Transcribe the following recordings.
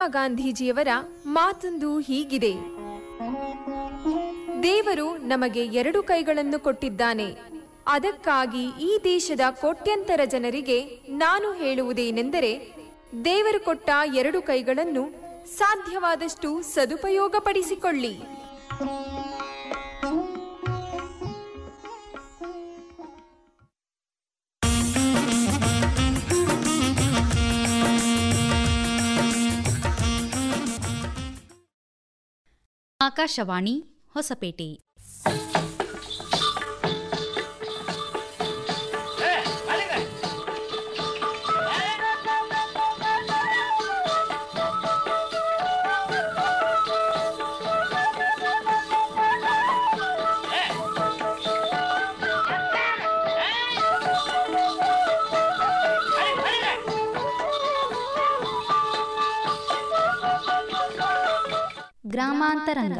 ಗಾಂಧೀಜಿಯವರ ಮಾತೊಂದು ಹೀಗಿದೆ ದೇವರು ನಮಗೆ ಎರಡು ಕೈಗಳನ್ನು ಕೊಟ್ಟಿದ್ದಾನೆ ಅದಕ್ಕಾಗಿ ಈ ದೇಶದ ಕೋಟ್ಯಂತರ ಜನರಿಗೆ ನಾನು ಹೇಳುವುದೇನೆಂದರೆ ದೇವರು ಕೊಟ್ಟ ಎರಡು ಕೈಗಳನ್ನು ಸಾಧ್ಯವಾದಷ್ಟು ಸದುಪಯೋಗಪಡಿಸಿಕೊಳ್ಳಿ ಆಕಾಶವಾಣಿ ಹೊಸಪೇಟೆ ಗ್ರಾಮಾಂತರಂಗ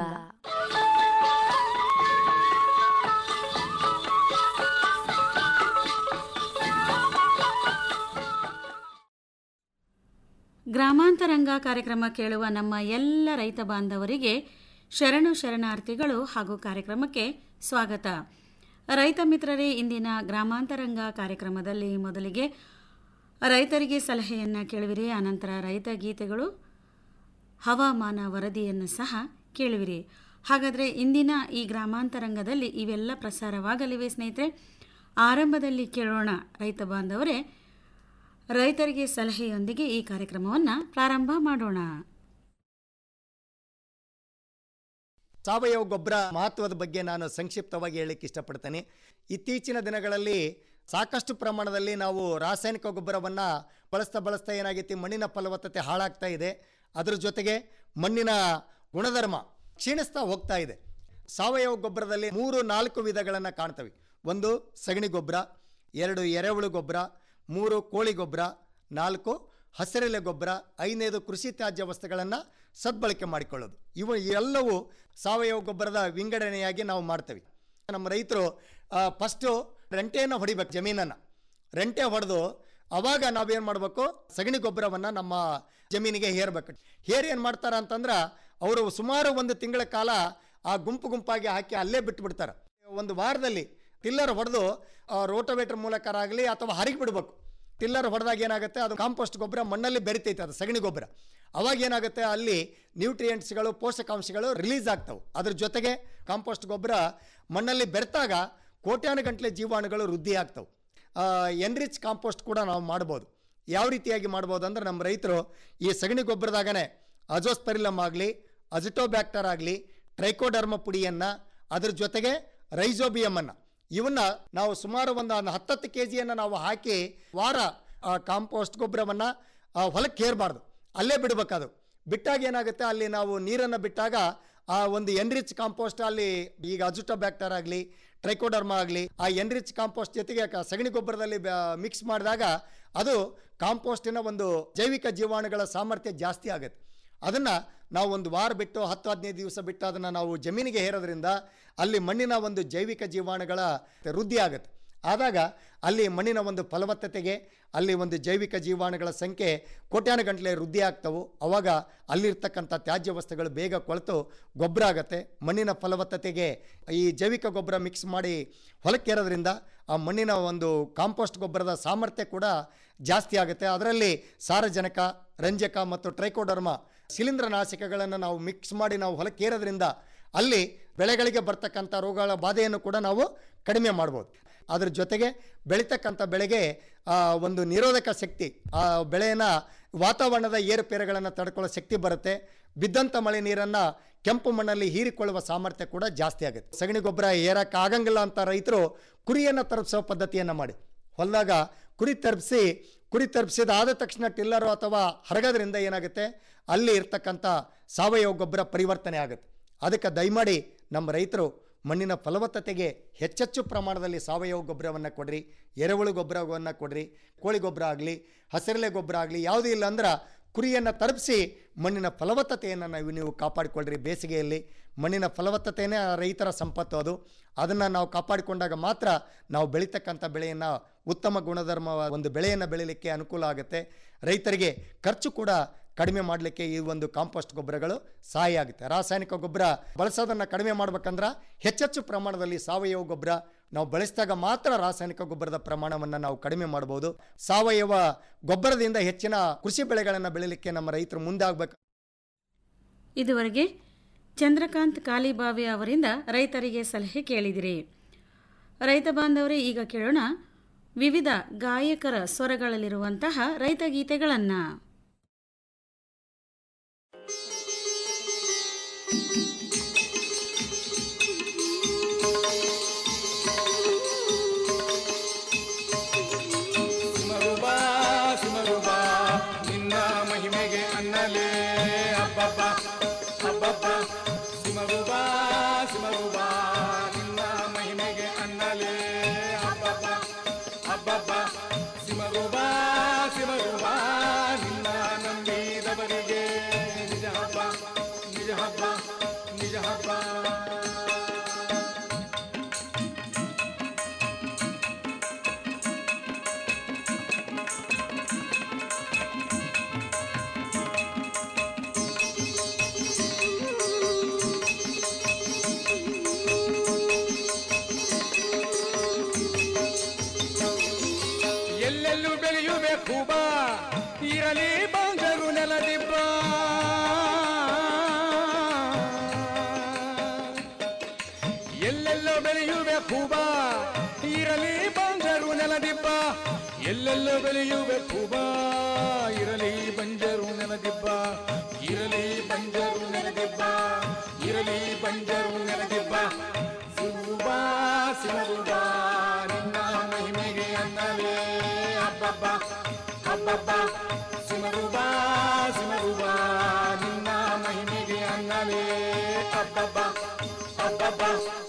ಗ್ರಾಮಾಂತರಂಗ ಕಾರ್ಯಕ್ರಮ ಕೇಳುವ ನಮ್ಮ ಎಲ್ಲ ರೈತ ಬಾಂಧವರಿಗೆ ಶರಣು ಶರಣಾರ್ಥಿಗಳು ಹಾಗೂ ಕಾರ್ಯಕ್ರಮಕ್ಕೆ ಸ್ವಾಗತ ರೈತ ಮಿತ್ರರೇ ಇಂದಿನ ಗ್ರಾಮಾಂತರಂಗ ಕಾರ್ಯಕ್ರಮದಲ್ಲಿ ಮೊದಲಿಗೆ ರೈತರಿಗೆ ಸಲಹೆಯನ್ನು ಕೇಳುವಿರಿ ಅನಂತರ ರೈತ ಗೀತೆಗಳು ಹವಾಮಾನ ವರದಿಯನ್ನು ಸಹ ಕೇಳುವಿರಿ ಹಾಗಾದರೆ ಇಂದಿನ ಈ ಗ್ರಾಮಾಂತರಂಗದಲ್ಲಿ ಇವೆಲ್ಲ ಪ್ರಸಾರವಾಗಲಿವೆ ಸ್ನೇಹಿತರೆ ಆರಂಭದಲ್ಲಿ ಕೇಳೋಣ ರೈತ ಬಾಂಧವರೇ ರೈತರಿಗೆ ಸಲಹೆಯೊಂದಿಗೆ ಈ ಕಾರ್ಯಕ್ರಮವನ್ನು ಪ್ರಾರಂಭ ಮಾಡೋಣ ಸಾವಯವ ಗೊಬ್ಬರ ಮಹತ್ವದ ಬಗ್ಗೆ ನಾನು ಸಂಕ್ಷಿಪ್ತವಾಗಿ ಹೇಳಲಿಕ್ಕೆ ಇಷ್ಟಪಡ್ತೇನೆ ಇತ್ತೀಚಿನ ದಿನಗಳಲ್ಲಿ ಸಾಕಷ್ಟು ಪ್ರಮಾಣದಲ್ಲಿ ನಾವು ರಾಸಾಯನಿಕ ಗೊಬ್ಬರವನ್ನು ಬಳಸ್ತಾ ಬಳಸ್ತಾ ಏನಾಗೈತಿ ಮಣ್ಣಿನ ಫಲವತ್ತತೆ ಹಾಳಾಗ್ತಾ ಇದೆ ಅದರ ಜೊತೆಗೆ ಮಣ್ಣಿನ ಗುಣಧರ್ಮ ಕ್ಷೀಣಿಸ್ತಾ ಹೋಗ್ತಾ ಇದೆ ಸಾವಯವ ಗೊಬ್ಬರದಲ್ಲಿ ಮೂರು ನಾಲ್ಕು ವಿಧಗಳನ್ನು ಕಾಣ್ತವೆ ಒಂದು ಸಗಣಿ ಗೊಬ್ಬರ ಎರಡು ಎರೆಹುಳು ಗೊಬ್ಬರ ಮೂರು ಕೋಳಿ ಗೊಬ್ಬರ ನಾಲ್ಕು ಹಸಿರೆಲೆ ಗೊಬ್ಬರ ಐದನೇದು ಕೃಷಿ ತ್ಯಾಜ್ಯ ವಸ್ತುಗಳನ್ನು ಸದ್ಬಳಕೆ ಮಾಡಿಕೊಳ್ಳೋದು ಇವು ಎಲ್ಲವೂ ಸಾವಯವ ಗೊಬ್ಬರದ ವಿಂಗಡಣೆಯಾಗಿ ನಾವು ಮಾಡ್ತೇವೆ ನಮ್ಮ ರೈತರು ಫಸ್ಟು ರೆಂಟೆಯನ್ನು ಹೊಡಿಬೇಕು ಜಮೀನನ್ನು ರೆಂಟೆ ಹೊಡೆದು ಅವಾಗ ನಾವೇನು ಮಾಡಬೇಕು ಸಗಣಿ ಗೊಬ್ಬರವನ್ನು ನಮ್ಮ ಜಮೀನಿಗೆ ಹೇರಬೇಕು ಹೇರಿ ಏನು ಮಾಡ್ತಾರೆ ಅಂತಂದ್ರೆ ಅವರು ಸುಮಾರು ಒಂದು ತಿಂಗಳ ಕಾಲ ಆ ಗುಂಪು ಗುಂಪಾಗಿ ಹಾಕಿ ಅಲ್ಲೇ ಬಿಟ್ಟು ಬಿಡ್ತಾರೆ ಒಂದು ವಾರದಲ್ಲಿ ಟಿಲ್ಲರ್ ಹೊಡೆದು ರೋಟೋವೇಟರ್ ಮೂಲಕರಾಗಲಿ ಅಥವಾ ಹರಿಗಿ ಬಿಡಬೇಕು ಟಿಲ್ಲರ್ ಹೊಡೆದಾಗ ಏನಾಗುತ್ತೆ ಅದು ಕಾಂಪೋಸ್ಟ್ ಗೊಬ್ಬರ ಮಣ್ಣಲ್ಲಿ ಬೆರಿತೈತೆ ಅದು ಸಗಣಿ ಗೊಬ್ಬರ ಅವಾಗ ಏನಾಗುತ್ತೆ ಅಲ್ಲಿ ನ್ಯೂಟ್ರಿಯೆಂಟ್ಸ್ಗಳು ಪೋಷಕಾಂಶಗಳು ರಿಲೀಸ್ ಆಗ್ತವೆ ಅದ್ರ ಜೊತೆಗೆ ಕಾಂಪೋಸ್ಟ್ ಗೊಬ್ಬರ ಮಣ್ಣಲ್ಲಿ ಬೆರೆತಾಗ ಕೋಟ್ಯಾನು ಗಂಟಲೆ ಜೀವಾಣುಗಳು ವೃದ್ಧಿ ಆಗ್ತವೆ ಎನ್ರಿಚ್ ಕಾಂಪೋಸ್ಟ್ ಕೂಡ ನಾವು ಮಾಡ್ಬೋದು ಯಾವ ರೀತಿಯಾಗಿ ಮಾಡ್ಬೋದು ಅಂದ್ರೆ ನಮ್ಮ ರೈತರು ಈ ಸಗಣಿ ಗೊಬ್ಬರದಾಗನೇ ಅಜೋಸ್ಪರಿಲಮ್ ಆಗಲಿ ಅಜಿಟೋಬ್ಯಾಕ್ಟರ್ ಆಗಲಿ ಟ್ರೈಕೋಡರ್ಮ ಪುಡಿಯನ್ನು ಅದ್ರ ಜೊತೆಗೆ ರೈಜೋಬಿಯಮನ್ನು ಇವನ್ನ ನಾವು ಸುಮಾರು ಒಂದು ಹತ್ತತ್ತು ಕೆ ಜಿಯನ್ನು ನಾವು ಹಾಕಿ ವಾರ ಆ ಕಾಂಪೋಸ್ಟ್ ಗೊಬ್ಬರವನ್ನು ಹೊಲಕ್ಕೆ ಹೇರಬಾರ್ದು ಅಲ್ಲೇ ಬಿಡಬೇಕದು ಬಿಟ್ಟಾಗ ಏನಾಗುತ್ತೆ ಅಲ್ಲಿ ನಾವು ನೀರನ್ನು ಬಿಟ್ಟಾಗ ಆ ಒಂದು ಎನ್ರಿಚ್ ಕಾಂಪೋಸ್ಟ್ ಅಲ್ಲಿ ಈಗ ಅಜುಟೋಬ್ಯಾಕ್ಟರ್ ಆಗಲಿ ಟ್ರೈಕೋಡರ್ಮ ಆಗಲಿ ಆ ಎನ್ರಿಚ್ ಕಾಂಪೋಸ್ಟ್ ಜೊತೆಗೆ ಕ- ಸಗಣಿ ಗೊಬ್ಬರದಲ್ಲಿ ಮಿಕ್ಸ್ ಮಾಡಿದಾಗ ಅದು ಕಾಂಪೋಸ್ಟಿನ ಒಂದು ಜೈವಿಕ ಜೀವಾಣುಗಳ ಸಾಮರ್ಥ್ಯ ಜಾಸ್ತಿ ಆಗುತ್ತೆ ಅದನ್ನು ನಾವು ಒಂದು ವಾರ ಬಿಟ್ಟು ಹತ್ತು ಹದಿನೈದು ದಿವಸ ಬಿಟ್ಟು ಅದನ್ನು ನಾವು ಜಮೀನಿಗೆ ಹೇರೋದ್ರಿಂದ ಅಲ್ಲಿ ಮಣ್ಣಿನ ಒಂದು ಜೈವಿಕ ಜೀವಾಣುಗಳ ವೃದ್ಧಿ ಆಗುತ್ತೆ ಆದಾಗ ಅಲ್ಲಿ ಮಣ್ಣಿನ ಒಂದು ಫಲವತ್ತತೆಗೆ ಅಲ್ಲಿ ಒಂದು ಜೈವಿಕ ಜೀವಾಣುಗಳ ಸಂಖ್ಯೆ ಕೋಟ್ಯಾನು ಗಂಟಲೆ ವೃದ್ಧಿ ಆಗ್ತವು ಅವಾಗ ಅಲ್ಲಿರ್ತಕ್ಕಂಥ ತ್ಯಾಜ್ಯ ವಸ್ತುಗಳು ಬೇಗ ಕೊಳೆತು ಗೊಬ್ಬರ ಆಗುತ್ತೆ ಮಣ್ಣಿನ ಫಲವತ್ತತೆಗೆ ಈ ಜೈವಿಕ ಗೊಬ್ಬರ ಮಿಕ್ಸ್ ಮಾಡಿ ಹೊಲಕ್ಕೆ ಏರೋದ್ರಿಂದ ಆ ಮಣ್ಣಿನ ಒಂದು ಕಾಂಪೋಸ್ಟ್ ಗೊಬ್ಬರದ ಸಾಮರ್ಥ್ಯ ಕೂಡ ಜಾಸ್ತಿ ಆಗುತ್ತೆ ಅದರಲ್ಲಿ ಸಾರಜನಕ ರಂಜಕ ಮತ್ತು ಟ್ರೈಕೋಡರ್ಮ ಶಿಲೀಂಧ್ರನಾಶಕಗಳನ್ನು ನಾವು ಮಿಕ್ಸ್ ಮಾಡಿ ನಾವು ಹೊಲಕ್ಕೆ ಏರೋದ್ರಿಂದ ಅಲ್ಲಿ ಬೆಳೆಗಳಿಗೆ ಬರ್ತಕ್ಕಂಥ ರೋಗಗಳ ಬಾಧೆಯನ್ನು ಕೂಡ ನಾವು ಕಡಿಮೆ ಮಾಡ್ಬೋದು ಅದ್ರ ಜೊತೆಗೆ ಬೆಳೀತಕ್ಕಂಥ ಬೆಳೆಗೆ ಆ, ಒಂದು ನಿರೋಧಕ ಶಕ್ತಿ ಆ ಬೆಳೆಯನ್ನು ವಾತಾವರಣದ ಏರುಪೇರುಗಳನ್ನು ತಡ್ಕೊಳ್ಳೋ ಶಕ್ತಿ ಬರುತ್ತೆ ಬಿದ್ದಂಥ ಮಳೆ ನೀರನ್ನು ಕೆಂಪು ಮಣ್ಣಲ್ಲಿ ಹೀರಿಕೊಳ್ಳುವ ಸಾಮರ್ಥ್ಯ ಕೂಡ ಜಾಸ್ತಿ ಆಗುತ್ತೆ ಸಗಣಿ ಗೊಬ್ಬರ ಏರಕ್ಕೆ ಆಗಂಗಿಲ್ಲ ಅಂತ ರೈತರು ಕುರಿಯನ್ನು ತರಪಿಸೋ ಪದ್ಧತಿಯನ್ನು ಮಾಡಿ ಹೊಲದಾಗ ಕುರಿ ತರಪಿಸಿ ಕುರಿ ತರಪಿಸಿದಾದ ತಕ್ಷಣ ಟಿಲ್ಲರು ಅಥವಾ ಹರಗೋದ್ರಿಂದ ಏನಾಗುತ್ತೆ ಅಲ್ಲಿ ಇರ್ತಕ್ಕಂಥ ಸಾವಯವ ಗೊಬ್ಬರ ಪರಿವರ್ತನೆ ಆಗುತ್ತೆ ಅದಕ್ಕೆ ದಯಮಾಡಿ ನಮ್ಮ ರೈತರು ಮಣ್ಣಿನ ಫಲವತ್ತತೆಗೆ ಹೆಚ್ಚೆಚ್ಚು ಪ್ರಮಾಣದಲ್ಲಿ ಸಾವಯವ ಗೊಬ್ಬರವನ್ನು ಕೊಡ್ರಿ ಎರೆಹುಳು ಗೊಬ್ಬರವನ್ನು ಕೊಡ್ರಿ ಕೋಳಿ ಗೊಬ್ಬರ ಆಗಲಿ ಹಸಿರೆಲೆ ಗೊಬ್ಬರ ಆಗಲಿ ಯಾವುದೂ ಇಲ್ಲ ಅಂದ್ರೆ ಕುರಿಯನ್ನು ತರಪಿಸಿ ಮಣ್ಣಿನ ಫಲವತ್ತತೆಯನ್ನು ನಾವು ನೀವು ಕಾಪಾಡಿಕೊಳ್ಳ್ರಿ ಬೇಸಿಗೆಯಲ್ಲಿ ಮಣ್ಣಿನ ಫಲವತ್ತತೆಯೇ ರೈತರ ಸಂಪತ್ತು ಅದು ಅದನ್ನು ನಾವು ಕಾಪಾಡಿಕೊಂಡಾಗ ಮಾತ್ರ ನಾವು ಬೆಳೀತಕ್ಕಂಥ ಬೆಳೆಯನ್ನು ಉತ್ತಮ ಗುಣಧರ್ಮ ಒಂದು ಬೆಳೆಯನ್ನು ಬೆಳೀಲಿಕ್ಕೆ ಅನುಕೂಲ ಆಗುತ್ತೆ ರೈತರಿಗೆ ಖರ್ಚು ಕೂಡ ಕಡಿಮೆ ಮಾಡಲಿಕ್ಕೆ ಈ ಒಂದು ಕಾಂಪೋಸ್ಟ್ ಗೊಬ್ಬರಗಳು ಸಹಾಯ ಆಗುತ್ತೆ ರಾಸಾಯನಿಕ ಗೊಬ್ಬರ ಬಳಸೋದನ್ನು ಕಡಿಮೆ ಮಾಡ್ಬೇಕಂದ್ರೆ ಹೆಚ್ಚೆಚ್ಚು ಪ್ರಮಾಣದಲ್ಲಿ ಸಾವಯವ ಗೊಬ್ಬರ ನಾವು ಬಳಸಿದಾಗ ಮಾತ್ರ ರಾಸಾಯನಿಕ ಗೊಬ್ಬರದ ಪ್ರಮಾಣವನ್ನು ನಾವು ಕಡಿಮೆ ಮಾಡ್ಬೋದು ಸಾವಯವ ಗೊಬ್ಬರದಿಂದ ಹೆಚ್ಚಿನ ಕೃಷಿ ಬೆಳೆಗಳನ್ನು ಬೆಳಿಲಿಕ್ಕೆ ನಮ್ಮ ರೈತರು ಮುಂದಾಗಬೇಕು ಇದುವರೆಗೆ ಚಂದ್ರಕಾಂತ್ ಕಾಲಿಬಾವಿ ಅವರಿಂದ ರೈತರಿಗೆ ಸಲಹೆ ಕೇಳಿದಿರಿ ರೈತ ಬಾಂಧವರೇ ಈಗ ಕೇಳೋಣ ವಿವಿಧ ಗಾಯಕರ ಸ್ವರಗಳಲ್ಲಿರುವಂತಹ ರೈತಗೀತೆಗಳನ್ನು ಸಿಮರುಬಾ ಸಿಮರುಬಾ ನಿನ್ನ ಮಹಿಮೆಗೆ ಅನ್ನಲೇ ಹಬ್ಬಬ್ಬ ಹಬ್ಬಬ್ಬ ಸಿಮರುಬಾ ಸಿಮರುಬಾ ನಿನ್ನ ಮಹಿಮೆಗೆ ಅನ್ನಲೇ ಹಬ್ಬಬ್ಬ ಹಬ್ಬಬ್ಬ ಸಿಮರುಬಾ ಸಿಮರುಬಾ ನಿನ್ನ ನಂಬಿದವರಿಗೆ ನಿಜ ಹಬ್ಬ ನಿಜ ಹಬ್ಬ ನಿಜ ಹಬ್ಬ ಎಲ್ಲೆಲ್ಲೂ ಬೆಳೆಯುಬೇಕು ಬಾ ಇರಲಿ ಬಂಜರು ನೆಲದಿಬ್ಬ ಎಲ್ಲೆಲ್ಲೋ ಬೆಳೆಯುಬೇಕು ಬಾ ಇರಲಿ ಬಂಜರು ನೆಲದಿಬ್ಬ ಎಲ್ಲೆಲ್ಲೋ ಬೆಳೆಯುಬೇಕು ಬಾ ಇರಲಿ ಬಂಜರು ನೆಲದಿಬ್ಬ ಇರಲಿ ಬಂಜರು ನೆಲದಿಬ್ಬ ಇರಲಿ ಬಂಜರು ನೆಲದಿಬ್ಬ ಸಿರುಬಾ ಸಿರುಬಾ ನಿನ್ನ ಮಹಿಮೆಗೆ ಅನ್ನಲೇ ಹಬ್ಬಬ್ಬ ಹಬ್ಬಬ್ಬ ಸಿಮರುಬಾ ಸಿಮರುಬಾ ನಿನ್ನ ಮಹಿಮೆಗೆ ಅನ್ನಲೇ ಹಬ್ಬಬ್ಬ ಹಬ್ಬಬ್ಬ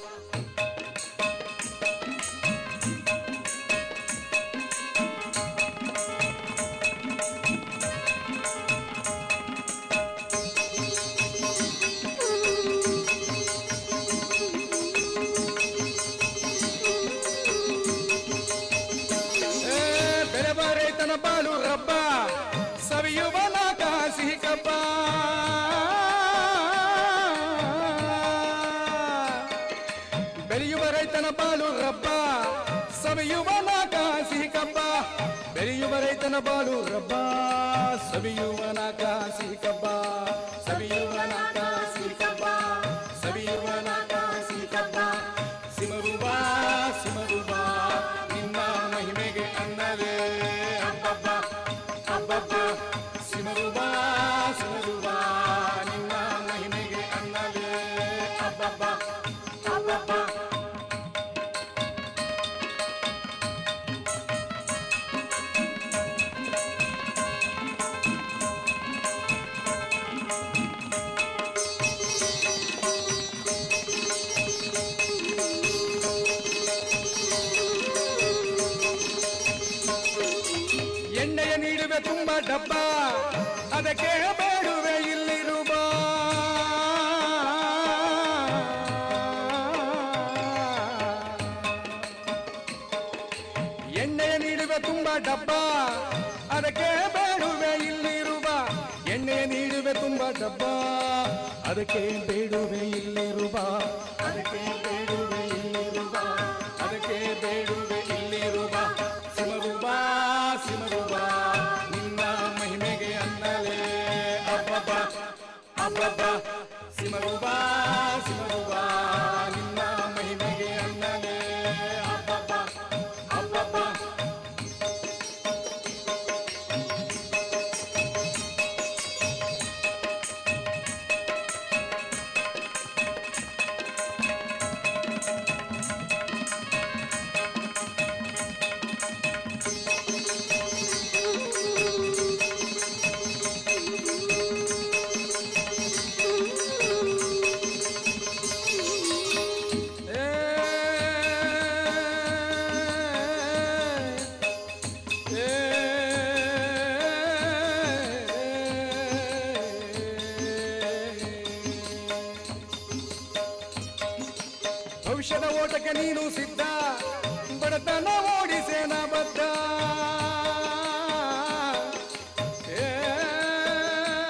ಏ, ಬೆಳೆವ ರೈತನ ಬಾಳು ರಬ್ಬ ಸವಿಯುವ ನಾಕ ಸಿಹಿ ಕಬ್ಬ ಬೆಳೆಯುವ ರೈತನ ಬಾಳು ರಬ್ಬ ಸವಿಯುವ ನಾಕ ಸಿಹಿ ಕಬ್ಬ ಬೆಳೆಯುವ ರೈತನ ಬಾಳು ರಬ್ಬ ಸವಿಯುವ ನಾಕ ಸಿಹಿ ಕಬ್ಬ ಸವಿಯುವ ನಾಕ ಸಿಹಿ ಕಬ್ಬ ಸವಿಯುವ ನಾಕ ಸಿಹಿ ಕಬ್ಬ ಸಿಮರುಬಾ ಸಿಮರುಬಾ ನಿನ್ನ ಮಹಿಮೆಗೆ ಅನ್ನಲೇ ಹಬ್ಬಬ್ಬ ಹಬ್ಬಬ್ಬ ಸಿಮರುಬಾ ಸಿಮರುಬಾ ನಿನ್ನ ಮಹಿಮೆಗೆ ಅನ್ನಲೇ ಹಬ್ಬಬ್ಬ ಹಬ್ಬಬ್ಬ ಎಣ್ಣೆಯ ನೀಡುವೆ ತುಂಬ ಡಬ್ಬ ಅದಕ್ಕೆ ಬೇಡುವೆ ಇಲ್ಲಿರುವ ಎಣ್ಣೆಯ ನೀಡುವೆ ತುಂಬ ಡಬ್ಬ ಅದಕ್ಕೆ ಬೇಡುವೆ ಇಲ್ಲಿರುವ ಎಣ್ಣೆಯ ನೀಡುವೆ ತುಂಬ ಡಬ್ಬ ಅದಕ್ಕೆ ಬೇಡುವೆ ಇಲ್ಲಿರುವ ಅದಕ್ಕೆ ಬೇಡುವೆ ಇಲ್ಲಿರುವ ಅದಕ್ಕೆ ಬೇಡುವೆ ಇಲ್ಲಿರುವ ಸಿಮರುಬಾ ಸಿಮರುಬಾ ನಿನ್ನ ಮಹಿಮೆಗೆ ಅನ್ನಲೇ ಹಬ್ಬಬ್ಬ ಹಬ್ಬಬ್ಬ ಸಿಮರುಬಾ ಸಿಮರುಬಾ ನಿನ್ನ ಮಹಿಮೆಗೆ ಅನ್ನಲೇ ಹಬ್ಬಬ್ಬ ಹಬ್ಬಬ್ಬ ಭವಿಷ್ಯದ ಓಟಕ್ಕೆ ನೀನು ಸಿದ್ಧ ಬಡತನ ಓಡಿಸೇನ ಬದ್ಧ ಏ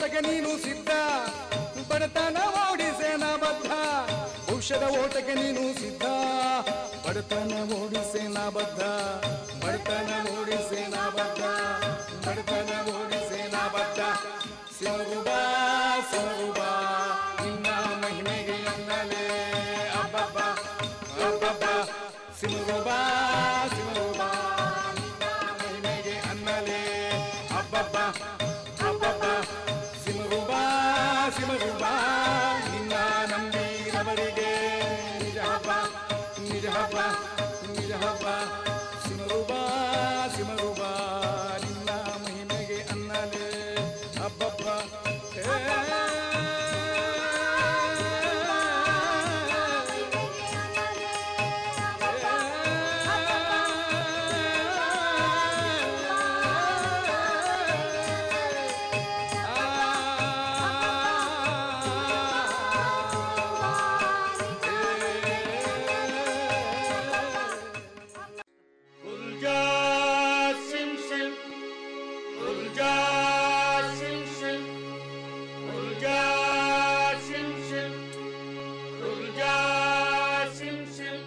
ಓಟಕ್ಕೆ ನೀನು ಸಿದ್ಧ ಬಡತನ ಓಡಿಸೇನ ಬದ್ಧ ಭವಿಷ್ಯದ ಓಟಕ್ಕೆ ನೀನು ಸಿದ್ಧ ಬಡತನ ಓಡಿಸೇನ ಬದ್ಧ ಬಡತನ ಓಡಿಸೇನ ಬದ್ಧ ಬಡತನ ಓಡಿಸೇನ ಬದ್ಧ ಸಿಮಗುಬಾ ಸಿಮಗುಬಾ ನಿನ್ನ ಮಹಿಮೆಗೆ ಅನ್ನಲೇ ಅಬ್ಬಬ್ಬ ಅಬ್ಬಬ್ಬ ಸಿಮಗುಬಾ ಸಿಮಗುಬಾ ಮಹಿಮೆಗೆ ಅನ್ನಲೇ ಅಬ್ಬಬ್ಬ ಅಬ್ಬಬ್ಬ ಸಿಮಗುಬಾ ಸಿಮಗುಬಾ ನಿನ್ನ ನಂಬಿದವರಿಗೆ ನಿಜ ಹಬ್ಬ ನಿಜ ಹಬ್ಬ ನಿಜ ಹಬ್ಬ ಸಿಮಗುಬಾ ಸಿಮಗುಬಾ ನಿನ್ನ ಮಹಿಮೆಗೆ ಅನ್ನಲೇ ಅಬ್ಬಬ್ಬ Ulja sim sim, ulja sim sim, ulja sim sim, ulja sim sim.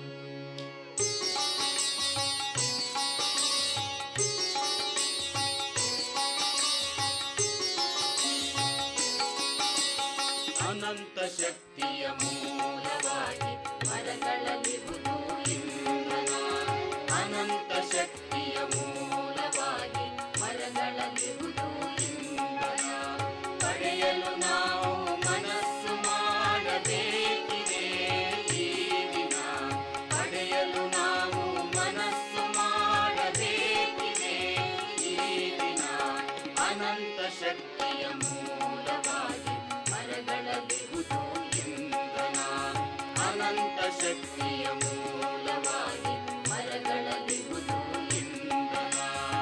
ಅನಂತ ಶಕ್ತಿಯ ಮೂಲವಾಗಿ ಮರಗಳಲ್ಲಿರುವುದು ಇಂಧನ ಅನಂತ ಶಕ್ತಿಯ ಮೂಲವಾಗಿ ಮರಗಳಲ್ಲಿರುವುದು ಇಂಧನ ಪಡೆಯಲು ನಾವು ಮನಸ್ಸು ಮಾಡಬೇಕಿದೆ ಈ ದಿನ ಪಡೆಯಲು ನಾವು ಮನಸ್ಸು ಮಾಡಬೇಕಿದೆ ಈ ದಿನ ಅನಂತ ಶಕ್ತಿಯ ಮೂಲವಾಗಿ ಮರಗಳಲ್ಲಿರುವುದು ಇಂಧನ ಅನಂತ ಶಕ್ತಿಯ ಮೂಲವಾಗಿ ಮರಗಳಲ್ಲಿರುವುದು ಇಂಧನ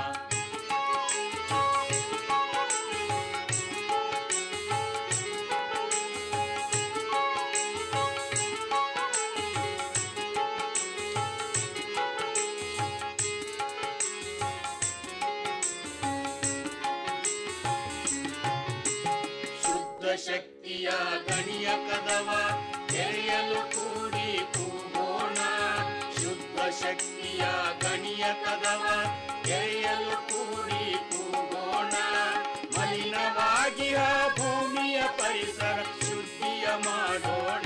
ಶುದ್ಧ ಶಕ್ತಿಯ ಗಣಿಯ ಕದವ ತೆರೆಯಲು ಕೂಡಿ ಕೂಗೋಣ ಶುದ್ಧ ಶಕ್ತಿಯ ಗಣಿಯ ಕದವ ತೆರೆಯಲು ಕೂಡಿ ಕೂಗೋಣ ಮಲಿನವಾಗಿಯ ಭೂಮಿಯ ಪರಿಸರ ಶುದ್ಧಿಯ ಮಾಡೋಣ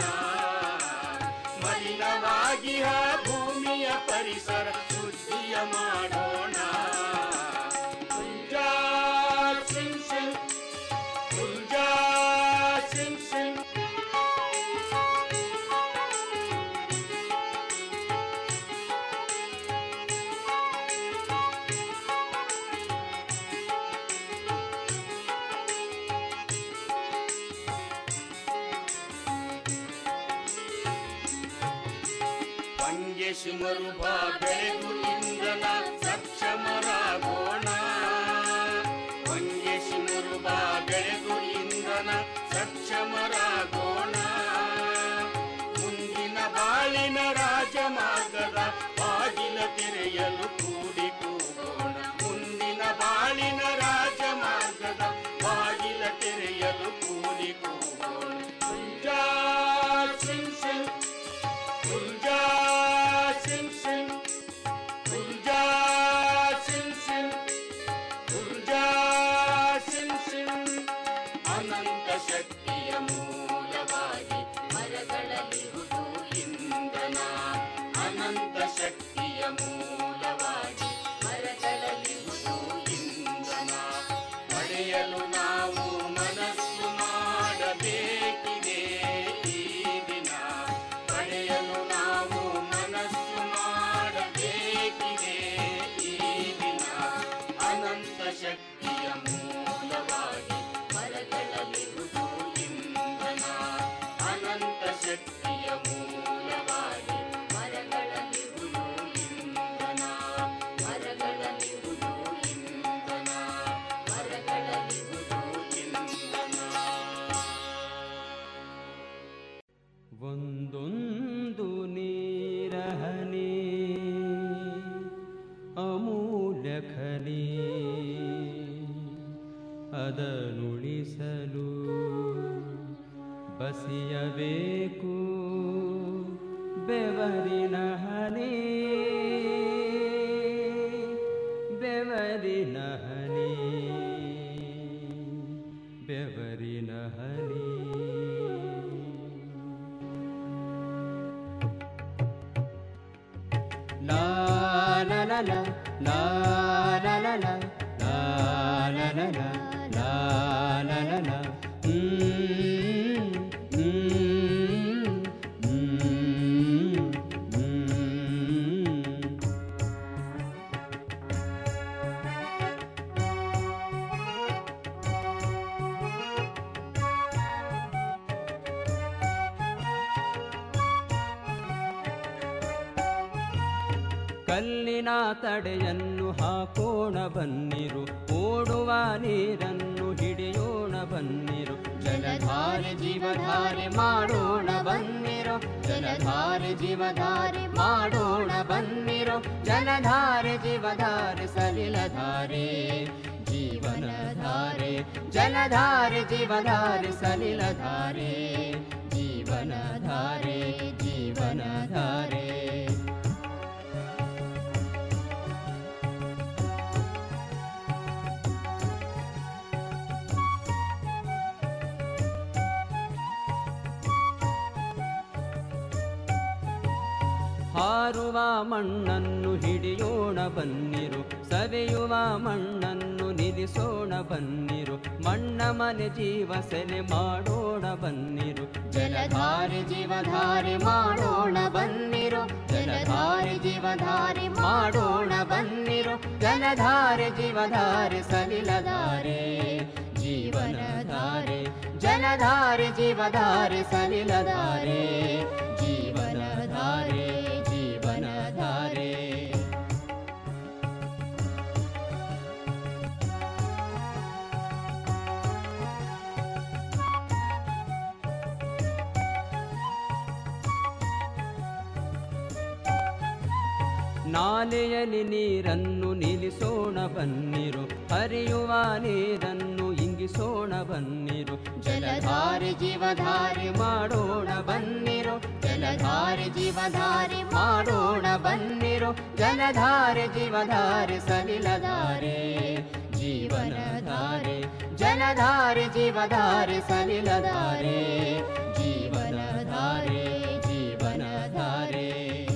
ಮಲಿನವಾಗಿಯ ಭೂಮಿಯ ಪರಿಸರ ಶುದ್ಧಿಯ ಮಾಡೋಣ ಉಂಜಾ ಸಿಂ ಸಿಂ ಉಲ್ಜಾ ಸಿಂ ಸಿಂ ಪಂಗೆ ಶಿಮರುಭ ಬೆಳೆದು ಇಂದನ ಸಕ್ಷಮರಾಗೋಣ ಪಂಗೆ ಶಿಮರುಭ ಬೆಳೆದು ಇಂದನ ಸಕ್ಷಮರಾಗೋಣ ಮುಂದಿನ ಬಾಳಿನ ರಾಜಮಾರ್ಗದ ಬಾಗಿಲ ತೆರೆಯಲು ಕೂಡಿ ಕೂಗೋಣ ಮುಂದಿನ ಬಾಳಿನ ರಾಜಮಾರ್ಗದ ಬಾಗಿಲ ತೆರೆಯಲು ಕೂಡಿ ಕೂಗೋಣ ಉಂಜಾ ಸಿಂ ಸಿಂ ಉಲ್ಜಾ ಸಿಂ ಸಿಂ ಉಲ್ಜಾ ಸಿಂ ಸಿಂ ಉಲ್ಜಾ ಸಿಂ ಸಿಂ ಅನಂತ ಶಕ್ತಿಯ ಮೂಲವಾಗಿ ಮರಗಳಲ್ಲಿರುವುದು ಇಂಧನ ಅನಂತ ಶಕ್ತಿಯ ಮೂಲವಾಗಿ ಮರಗಳಲ್ಲಿರುವುದು ಇಂಧನ ಪಡೆಯಲು ನಾವು ಮನಸ್ಸು ಮಾಡಬೇಕಿದೆ ಈ ದಿನ ಪಡೆಯಲು ನಾವು ಮನಸ್ಸು ಮಾಡಬೇಕಿದೆ ಈ ದಿನ ಅನಂತ ಶಕ್ತಿಯ ಮೂಲವಾಗಿ ಮರಗಳಲ್ಲಿರುವುದು ಇಂಧನ ಅನಂತ ಶಕ್ತಿಯ ಮೂಲವಾಗಿ ಮರಗಳಲ್ಲಿರುವುದು ಇಂಧನ ಮರಗಳಲ್ಲಿರುವುದು ಇಂಧನ ಮರಗಳಲ್ಲಿರುವುದು ಇಂಧನ ಒಂದೊಂದು ನೀರಹನಿ ಅಮೂಲ್ಯ ಖನಿ ಅದನುಳಿಸಲು ಬಸಿಯಬೇಕು ಬೆವರಿನ ಹನಿ ಬೆವರಿನ ಹನಿ ಬೆವರಿನ ಹನಿ ಲಾ ಲಾ ಲಾ ಲಾ ಲಾ ಲಾ ಲಾ ಲಾ ಲಾ ಲಾ ಲಾ ಲಾ ಲಾ ಲಾ ಲಾ ಲಾ ಹ್ಮ್, ಹ್ಮ್, ಹ್ಮ್, ಹ್ಮ್. ಕಲ್ಲಿನ ತಡೆಯನ್ನು ಹಾಕೋಣ ಬನ್ನಿರು ಓಡುವ ನೀರನ್ನು ಹಿಡಿಯೋಣ ಬನ್ನಿರು ಜಲಧಾರೆ ಜೀವಧಾರೆ ಮಾಡೋಣ ಬನ್ನಿರು ಜಲಧಾರೆ ಜೀವಧಾರೆ ಮಾಡೋಣ ಬನ್ನಿರು ಜಲಧಾರೆ ಜೀವಧಾರೆ ಸಲಿಲಧಾರೆ ಜೀವನಧಾರೆ ಜಲಧಾರೆ ಜೀವಧಾರೆ ಸಲಿಲಧಾರೆ ಜೀವನಧಾರೆ ಜೀವನಧಾರೆ ಹಾರುವ ಮಣ್ಣನ್ನು ಹಿಡಿಯೋಣ ಬನ್ನಿರು ಸವೆಯುವ ಮಣ್ಣನ್ನು ನಿಲ್ಲಿಸೋಣ ಬನ್ನಿರು ಮಣ್ಣ ಮನೆ ಜೀವ ಸೆಲೆ ಮಾಡೋಣ ಬನ್ನಿರು ಜಲಧಾರೆ ಜೀವಧಾರೆ ಮಾಡೋಣ ಬನ್ನಿರು ಜಲಧಾರೆ ಜೀವಧಾರೆ ಮಾಡೋಣ ಬನ್ನಿರು ಜಲಧಾರೆ ಜೀವಧಾರೆ ಸಲಿಲಧಾರೆ ಜೀವನಧಾರೆ ಜಲಧಾರೆ ಜೀವಧಾರೆ ಸಲಿಲಧಾರೆ ಜೀವನಧಾರೆ ಜೀವನಧಾರೆ ನಾಲೆಯಲ್ಲಿ ನೀರನ್ನು ನಿಲ್ಲಿಸೋಣ ಬನ್ನಿರು ಹರಿಯುವ ನೀರನ್ನು ಇಂಗಿಸೋಣ ಬನ್ನಿರು ಜಲಧಾರೆ ಜೀವಧಾರೆ ಮಾಡೋಣ ಬನ್ನಿರು ಜಲಧಾರೆ ಜೀವಧಾರೆ ಮಾಡೋಣ ಬನ್ನಿರು ಜಲಧಾರೆ ಜೀವಧಾರೆ ಸಲಿಲಧಾರೆ ಜೀವನಧಾರೆ ಜಲಧಾರೆ ಜೀವಧಾರೆ ಸಲಿಲಧಾರೆ ಜೀವನಧಾರೆ ಜೀವನಧಾರೆ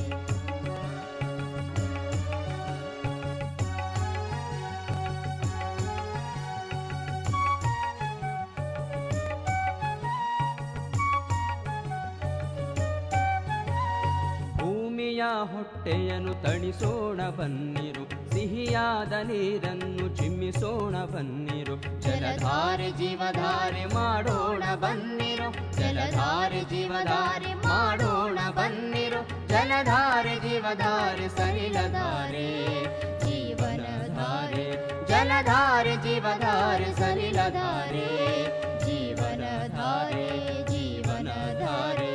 ಭೂಮಿಯ ಹೊಟ್ಟೆಯನ್ನು ತಣಿಸೋಣ ಬನ್ನಿರು ಸಿಹಿಯಾದ ನೀರನ್ನು ಚಿಮ್ಮಿಸೋಣ ಬನ್ನಿರು ಜಲಧಾರೆ ಜೀವಧಾರೆ ಮಾಡೋಣ ಬನ್ನಿರು ಜಲಧಾರೆ ಜೀವಧಾರೆ ಮಾಡೋಣ ಬನ್ನಿರು ಜಲಧಾರೆ ಜೀವಧಾರೆ ಸಲಿಲಧಾರೆ ಜೀವನಧಾರೆ ಜಲಧಾರೆ ಜೀವಧಾರೆ ಸಲಿಲಧಾರೆ ಜೀವನಧಾರೆ ಜೀವನಧಾರೆ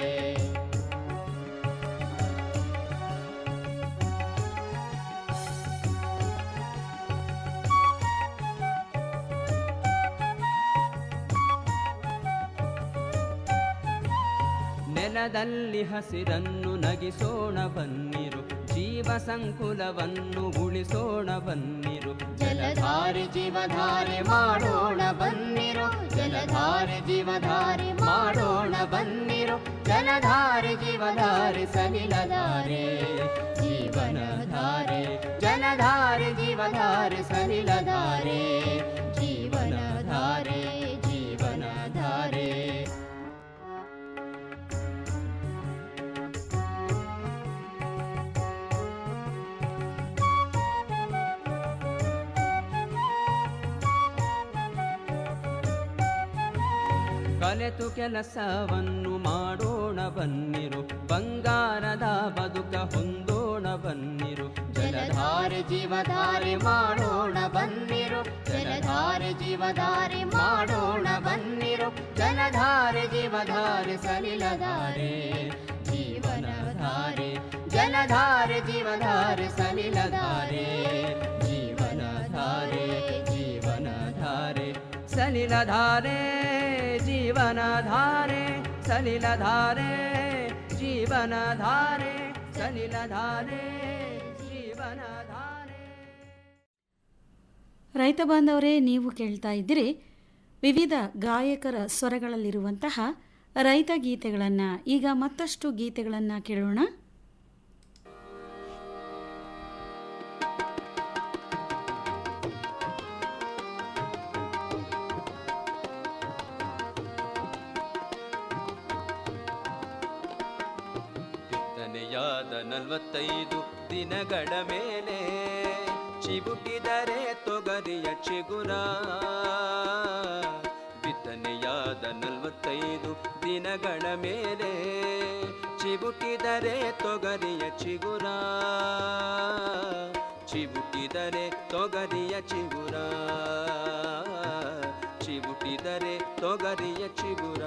ನೆಲದಲ್ಲಿ ಹಸಿರನ್ನು ನಗಿಸೋಣ ಬನ್ನಿರು ಜೀವ ಸಂಕುಲವನ್ನು ಉಳಿಸೋಣ ಬನ್ನಿರು ಜಲಧಾರೆ ಜೀವಧಾರೆ ಮಾಡೋಣ ಬನ್ನಿರು ಜಲಧಾರೆ ಜೀವಧಾರೆ ಮಾಡೋಣ ಬನ್ನಿರು ಜಲಧಾರೆ ಜೀವಧಾರೆ ಸಲಿಲಧಾರೆ ಜೀವನಧಾರೆ ಜಲಧಾರೆ ಜೀವಧಾರೆ ಸಲಿಲಧಾರೆ ಜೀವನಧಾರೆ ಜೀವನಧಾರೆ ಕಲೆತು ಕೆಲಸವನ್ನು ಮಾಡೋಣ ಬನ್ನಿರು ಬಂಗಾರದ ಬದುಕ ಹೊಂದೋಣ ಬನ್ನಿರು ಜಲಧಾರೆ ಜೀವಧಾರೆ ಮಾಡೋಣ ಬನ್ನಿರು ಜಲಧಾರೆ ಜೀವಧಾರೆ ಮಾಡೋಣ ಬನ್ನಿರು ಜಲಧಾರೆ ಜೀವಧಾರೆ ಸಲಿಲಧಾರೆ ಜೀವನಧಾರೆ ಜಲಧಾರೆ ಜೀವಧಾರೆ ಸಲಿಲಧಾರೆ ಜೀವನಧಾರೆ ಜೀವನಧಾರೆ ಸಲಿಲಧಾರೆ ಜೀವನಧಾರೆ ಸಲಿಲಧಾರೆ ಜೀವನಧಾರೆ ಸಲಿಲಧಾರೆ ಜೀವನಧಾರೆ ರೈತ ಬಾಂಧವರೇ ನೀವು ಕೇಳ್ತಾ ಇದ್ದೀರಿ ವಿವಿಧ ಗಾಯಕರ ಸ್ವರಗಳಲ್ಲಿರುವಂತಹ ರೈತ ಗೀತೆಗಳನ್ನು ಈಗ ಮತ್ತಷ್ಟು ಗೀತೆಗಳನ್ನು ಕೇಳೋಣ ಬಿತ್ತನೆಯಾದ ನಲವತ್ತೈದು ದಿನಗಳ ಮೇಲೆ ಚಿಬುಟಿದರೆ ತೊಗರಿಯ ಚಿಗುರ ಬಿತ್ತನೆಯಾದ ನಲವತ್ತೈದು ದಿನಗಳ ಮೇಲೆ ಚಿಬುಟಿದರೆ ತೊಗರಿಯ ಚಿಗುರ ಚಿಬುಟಿದರೆ ತೊಗರಿಯ ಚಿಗುರ ಚಿಬುಟಿದರೆ ತೊಗರಿಯ ಚಿಗುರ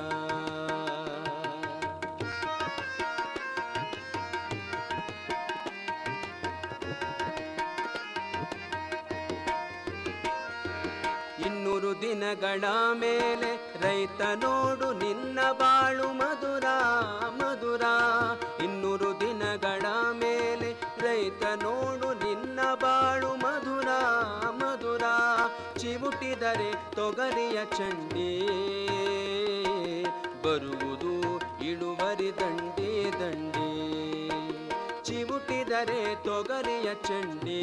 ಇನ್ನೂರು ದಿನಗಳ ಮೇಲೆ ರೈತ ನೋಡು ನಿನ್ನ ಬಾಳು ಮಧುರ ಮಧುರ ಇನ್ನೂರು ದಿನಗಳ ಮೇಲೆ ರೈತ ನೋಡು ನಿನ್ನ ಬಾಳು ಮಧುರ ಮಧುರ ಚಿವುಟಿದರೆ ತೊಗರಿಯ ಚಂಡಿ ಬರುವುದು ಇಳುವರಿ ದಂಡಿ ದಂಡಿ ಚಿವುಟಿದರೆ ತೊಗರಿಯ ಚಂಡಿ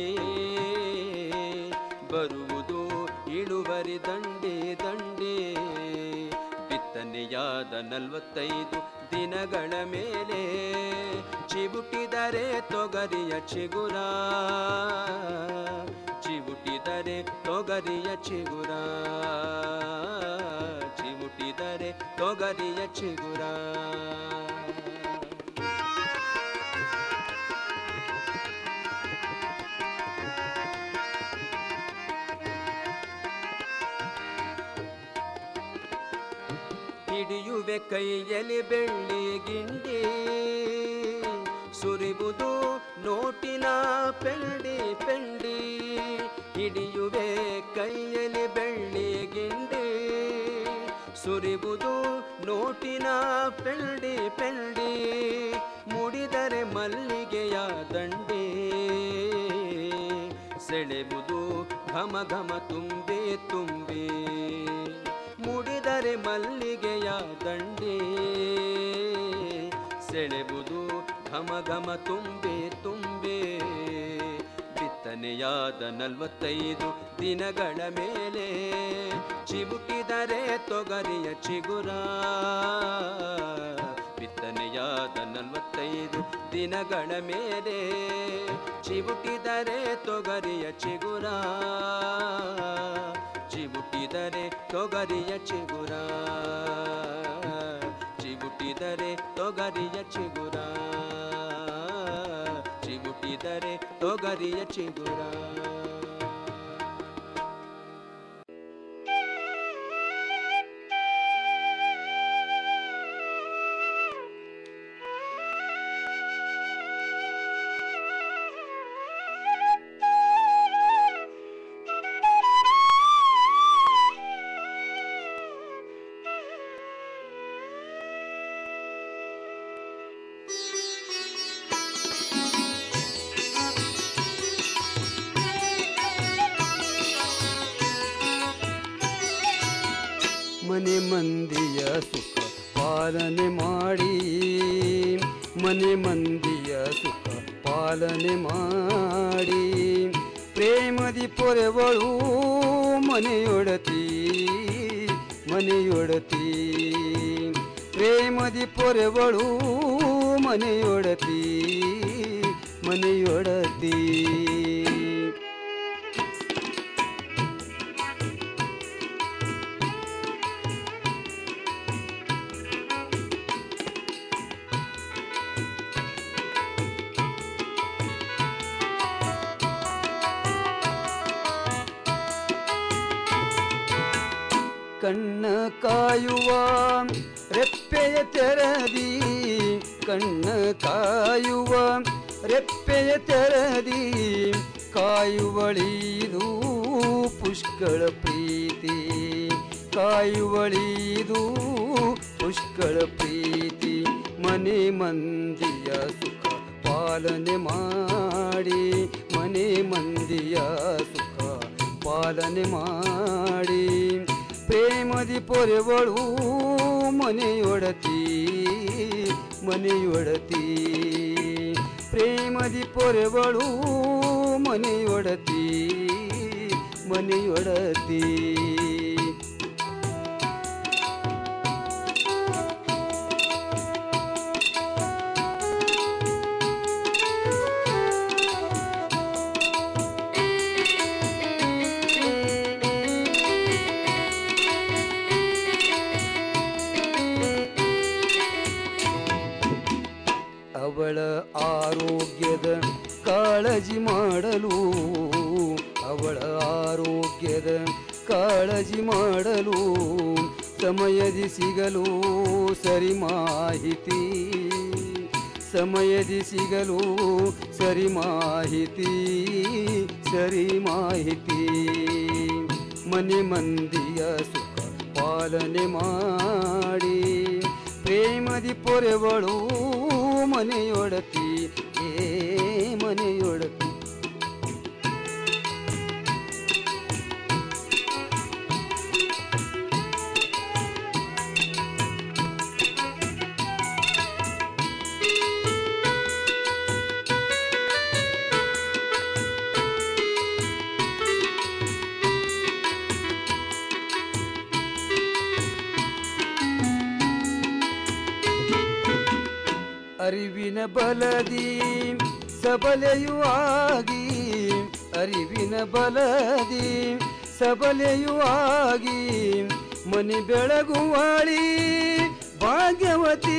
ಬರುವುದು ಇಳುವರಿ ದಂಡಿ ದಂಡಿ ಬಿತ್ತನೆಯಾದ ನಲವತ್ತೈದು ದಿನಗಳ ಮೇಲೆ ಚಿವುಟಿದರೆ ತೊಗರಿಯ ಚಿಗುರ ಚಿವುಟಿದರೆ ತೊಗರಿಯ ಚಿಗುರ ಚಿವುಟಿದರೆ ತೊಗರಿಯ ಚಿಗುರ ಹಿಡಿಯುವೆ ಕೈಯಲ್ಲಿ ಬೆಳ್ಳಿ ಗಿಂಡಿ ಸುರಿವುದು ನೋಟಿನ ಪೆಂಡಿ ಪೆಂಡಿ ಹಿಡಿಯುವೆ ಕೈಯಲ್ಲಿ ಬೆಳ್ಳಿ ಗಿಂಡಿ ಸುರಿವುದು ನೋಟಿನ ಪೆಂಡಿ ಪೆಂಡಿ ಮುಡಿದರೆ ಮಲ್ಲಿಗೆಯ ದಂಡಿ ಸೆಳೆಬುದು ಘಮ ಘಮ ತುಂಬಿ ತುಂಬಿ ಮುಡಿದರೆ ಮಲ್ಲಿಗೆಯ ದಂಡಿ ಸೆಳೆಬುದು ಘಮ ಘಮ ತುಂಬಿ ತುಂಬಿ ಬಿತ್ತನೆಯಾದ ನಲವತ್ತೈದು ದಿನಗಳ ಮೇಲೆ ಚಿಬುಟಿದರೆ ತೊಗರಿಯ ಚಿಗುರ ಬಿತ್ತನೆಯಾದ ನಲವತ್ತೈದು ದಿನಗಳ ಮೇಲೆ ಚಿಬುಟಿದರೆ ತೊಗರಿಯ ಚಿಗುರ ಚಿಬುಟಿದರೆ ತೊಗರಿಯ ಚಿಗುರ ಚಿಬುಟಿದರೆ ತೊಗರಿಯ ಚಿಗುರ ಚಿಬುಟಿದರೆ ತೊಗರಿಯ ಚಿಗುರ ಮನೆ ಮಂದಿಯ ಸುಖ ಪಾಲನೆ ಮಾಡಿ ಮನೆ ಮಂದಿಯ ಸುಖ ಪಾಲನೆ ಮಾಡಿ ಪ್ರೇಮದಿ ಪೊರೆವಳು ಮನೆಯೊಡತಿ ಮನೆಯೊಡತಿ ಪ್ರೇಮದಿ ಪೊರೆವಳು ಮನೆಯೊಡತಿ ಮನೆಯೊಡತಿ ಕಣ್ಣ ಕಾಯುವ ರೆಪ್ಪೆಯ ತೆರದಿ ಕಣ್ಣ ಕಾಯುವ ರೆಪ್ಪೆಯ ತೆರದಿ ಕಾಯುವಳಿದು ಪುಷ್ಕಳ ಪ್ರೀತಿ ಕಾಯುವಳಿದು ಪುಷ್ಕಳ ಪ್ರೀತಿ ಮನೆ ಮಂದಿಯ ಸುಖ ಪಾಲನೆ ಮಾಡಿ ಮನೆ ಮಂದಿಯ ಸುಖ ಪಾಲನೆ ಮಾಡಿ ಪ್ರೇಮದಿ ಪೊರೆವಳು ಮನೆಯೊಡತಿ ಮನೆಯೊಡತಿ ಪ್ರೇಮದಿ ಪೊರೆವಳು ಮನೆಯೊಡತಿ ಮನೆಯೊಡತಿ ಅವಳ ಆರೋಗ್ಯದ ಕಾಳಜಿ ಮಾಡಲು ಅವಳ ಆರೋಗ್ಯದ ಕಾಳಜಿ ಮಾಡಲು ಸಮಯದಿ ಸಿಗಲು ಸರಿ ಮಾಹಿತಿ ಸಮಯದಿ ಸಿಗಲು ಸರಿ ಮಾಹಿತಿ ಸರಿ ಮಾಹಿತಿ ಮನೆ ಮಂದಿಯ ಸುಖ ಪಾಲನೆ ಮಾಡಿ ಪ್ರೇಮದಿ ಪೊರೆವಳು ಮನೆಯೊಡತಿ ಏ ಮನೆಯೊಡತಿ ಅರಿವಿನ ಬಲದಿ ಸಬಲೆಯೂ ಆಗಿ ಅರಿವಿನ ಬಲದಿ ಸಬಲೆಯೂ ಆಗಿ ಮನೆ ಬೆಳಗುವಾಳಿ ಭಾಗ್ಯವತಿ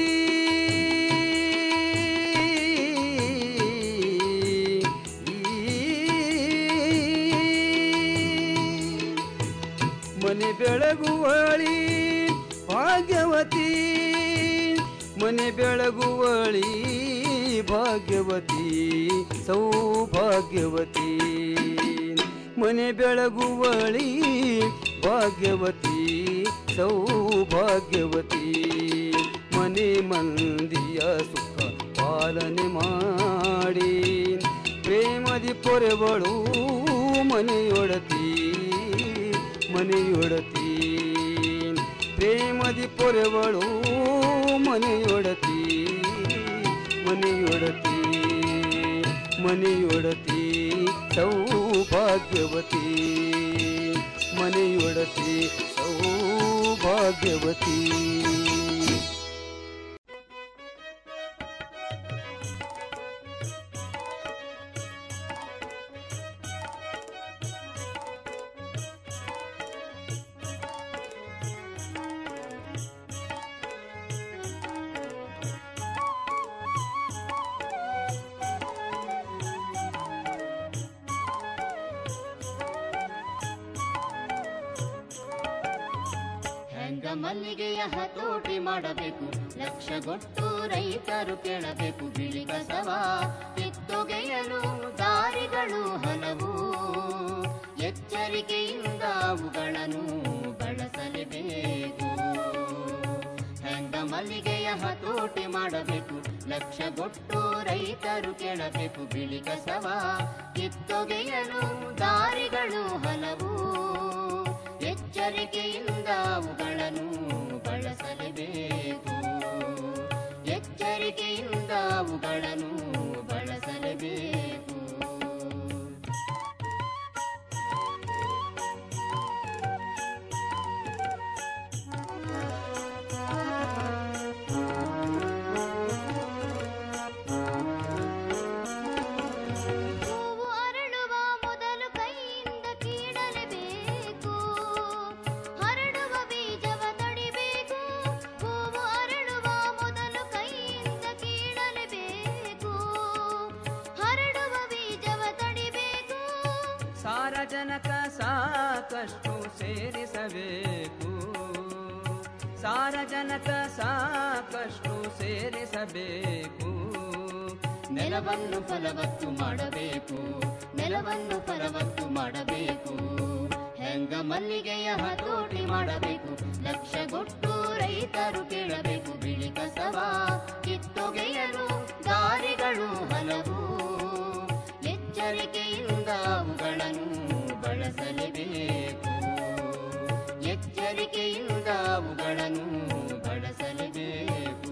ಮನೆ ಬೆಳಗುವಳಿ ಭಾಗ್ಯವತಿ ಮನೆ ಬೆಳಗುವಳಿ ಭಾಗ್ಯವತಿ ಸೌಭಾಗ್ಯವತಿ ಮನೆ ಬೆಳಗುವಳಿ ಭಾಗ್ಯವತಿ ಸೌಭಾಗ್ಯವತಿ ಮನೆ ಮಂದಿಯ ಸುಖ ಪಾಲನೆ ಮಾಡಿ ಪ್ರೇಮದಿ ಪೊರೆವಳು ಮನೆಯೊಡತಿ ಮನೆಯೊಡತಿ ಪ್ರೇಮದಿ ಪೊರೆವಳು ಮನೆಯೊಡತಿ ಮನೆಯೊಡತಿ ಮನೆಯೊಡತಿ ಸೌಭಾಗ್ಯವತಿ ಮನೆಯೊಡತಿ ಸೌಭಾಗ್ಯವತಿ ಹೆಂಗ ಮಲ್ಲಿಗೆಯ ಹತೋಟಿ ಮಾಡಬೇಕು ಲಕ್ಷಗೊಟ್ಟು ರೈತರು ಕೇಳಬೇಕು ಬಿಳಿ ಕಸವ ಕಿತ್ತೊಗೆಯಲು ದಾರಿಗಳು ಹಲವು ಎಚ್ಚರಿಕೆಯಿಂದ ಅವುಗಳನ್ನು ಬಳಸಲೇಬೇಕು ಹೆಂಗ ಮಲ್ಲಿಗೆಯ ಹತೋಟಿ ಮಾಡಬೇಕು ಲಕ್ಷಗೊಟ್ಟು ರೈತರು ಕೇಳಬೇಕು ಬಿಳಿ ಕಸವ ಕಿತ್ತೊಗೆಯಲು ದಾರಿಗಳು ಹಲವು ಎಚ್ಚರಿಕೆಯಿಂದ ಅವುಗಳನ್ನು ಬಳಸಲೇಬೇಕು ಎಚ್ಚರಿಕೆಯಿಂದ ಅವುಗಳನ್ನು ಬಳಸಲೇಬೇಕು ಹೂವು ಅರಳುವ ಮೊದಲು ಕೈಯಿಂದ ಕೀಳಲೇಬೇಕು ಹರಡುವ ಬೀಜವ ತಡಿಬೇಕು ಹೂವು ಅರಳುವ ಮೊದಲು ಕೈಯಿಂದ ಕೀಳಲೇಬೇಕು ಹರಡುವ ಬೀಜವ ತಡಿಬೇಕು ಸಾರಜನಕ ಸಾಕಷ್ಟು ಸೇರಿಸಬೇಕು ಸಾರಜನಕ ಸಾಕಷ್ಟು ಸೇರಿಸಬೇಕು ನೆಲವನ್ನು ಫಲವತ್ತು ಮಾಡಬೇಕು ನೆಲವನ್ನು ಫಲವತ್ತು ಮಾಡಬೇಕು ಹೆಂಗ ಮಲ್ಲಿಗೆಯ ಹತೋಟಿ ಮಾಡಬೇಕು ಲಕ್ಷಗೊಟ್ಟು ರೈತರು ಕೇಳಬೇಕು ಬಿಳಿ ಕಸವ ಕಿತ್ತೊಗೆಯಲು ದಾರಿಗಳು ಹಲವು ಎಚ್ಚರಿಕೆಯಿಂದ ಅವುಗಳನ್ನು ಬಳಸಲೇಬೇಕು ಎಚ್ಚರಿಕೆಯಿಂದ ಅವುಗಳನ್ನು ಬಳಸಲೇಬೇಕು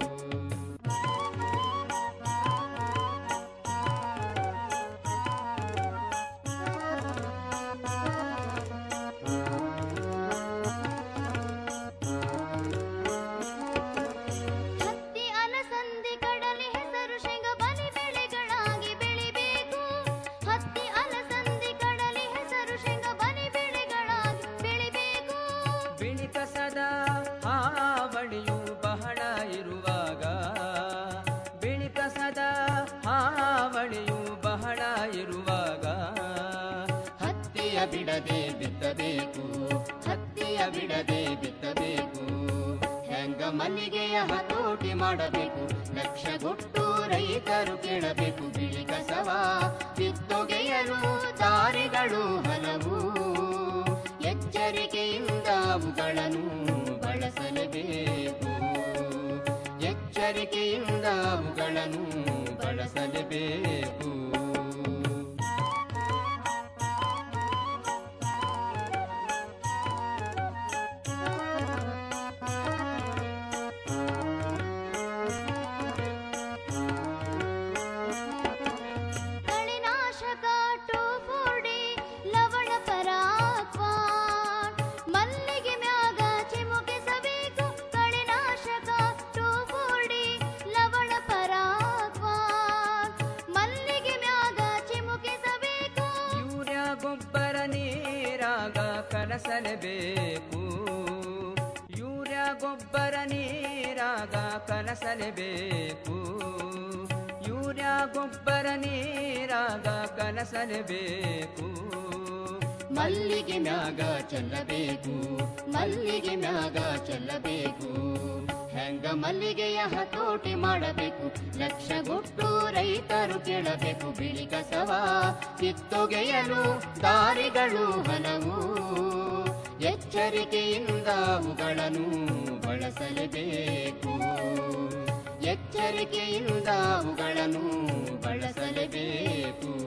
ಹತ್ತಿ ಅಲಸಂದಿ ಕಡಲೆ ಹೆಸರು ಶೇಂಗ ಬಲಿ ಬೆಳೆಗಳಾಗಿ ಬೆಳಿಬೇಕು ಹತ್ತಿ ಅಲಸಂದಿ ಕಡಲೆ ಹೆಸರು ಶೇಂಗ ಬಲಿ ಬೆಳೆಗಳಾಗಿ ಬೆಳಿಬೇಕು ಬಿಳಿ ಕಸದ ಹಾವಳಿಯು ಬಹಳ ಇರುವಾಗ ಬಿಳಿ ಕಸದ ಹಾವಳಿಯು ಬಹಳ ಇರುವಾಗ ಹತ್ತಿಯ ಬಿಡದೆ ಬಿತ್ತಬೇಕು ಹತ್ತಿಯ ಬಿಡದೆ ಬಿತ್ತಬೇಕು ಹೆಂಗ ಮಲ್ಲಿಗೆಯ ಹತೋಟಿ ಮಾಡಬೇಕು ಲಕ್ಷಗೊಟ್ಟು ರೈತರು ಕೇಳಬೇಕು ಬಿಳಿ ಕಸವ ಕಿತ್ತೊಗೆಯಲು ದಾರಿಗಳು ಹಲವು ಎಚ್ಚರಿಕೆಯಿಂದ ಅವುಗಳನ್ನು ಬಳಸಲೇಬೇಕು ಎಚ್ಚರಿಕೆಯಿಂದ ಅವುಗಳನ್ನು ಬಳಸಲೇಬೇಕು ಕಳೆನಾಶಕ ಟೋಫೋಡಿ ಲವಣ ಪರಾಕ್ವಾನ್ ಮಲ್ಲಿಗೆ ಮ್ಯಾಗ ಚಿಮುಕಿಸಬೇಕು ಕಳೆನಾಶಕ ಟೋಫೋಡಿ ಲವಣ ಪರಾಕ್ವಾನ್ ಮಲ್ಲಿಗೆ ಮ್ಯಾಗ ಚಿಮುಕಿಸಬೇಕು ಯೂರಿಯಾ ಗೊಬ್ಬರ ನೀರಾಗ ಕಲಸಲೇಬೇಕು ಯೂರಿಯಾ ಗೊಬ್ಬರ ನೀರಾಗ ಕಲಸಲೇಬೇಕು ಯೂರಿಯಾ ಗೊಬ್ಬರ ನೀರಾಗ ಕಲಸಲೇಬೇಕು ಮಲ್ಲಿಗೆ ಮ್ಯಾಗ ಚೆಲ್ಲಬೇಕು ಮಲ್ಲಿಗೆ ಮ್ಯಾಗ ಚೆಲ್ಲಬೇಕು ಹೆಂಗ ಮಲ್ಲಿಗೆಯ ಹತೋಟಿ ಮಾಡಬೇಕು ಲಕ್ಷಗೊಟ್ಟು ರೈತರು ಕೇಳಬೇಕು ಬಿಳಿ ಕಸವ ಕಿತ್ತೊಗೆಯಲು ದಾರಿಗಳು ಹಲವು ಎಚ್ಚರಿಕೆಯಿಂದ ಅವುಗಳನ್ನು ಬಳಸಲೇಬೇಕು ಎಚ್ಚರಿಕೆಯಿಂದ ಅವುಗಳನ್ನು ಬಳಸಲೇಬೇಕು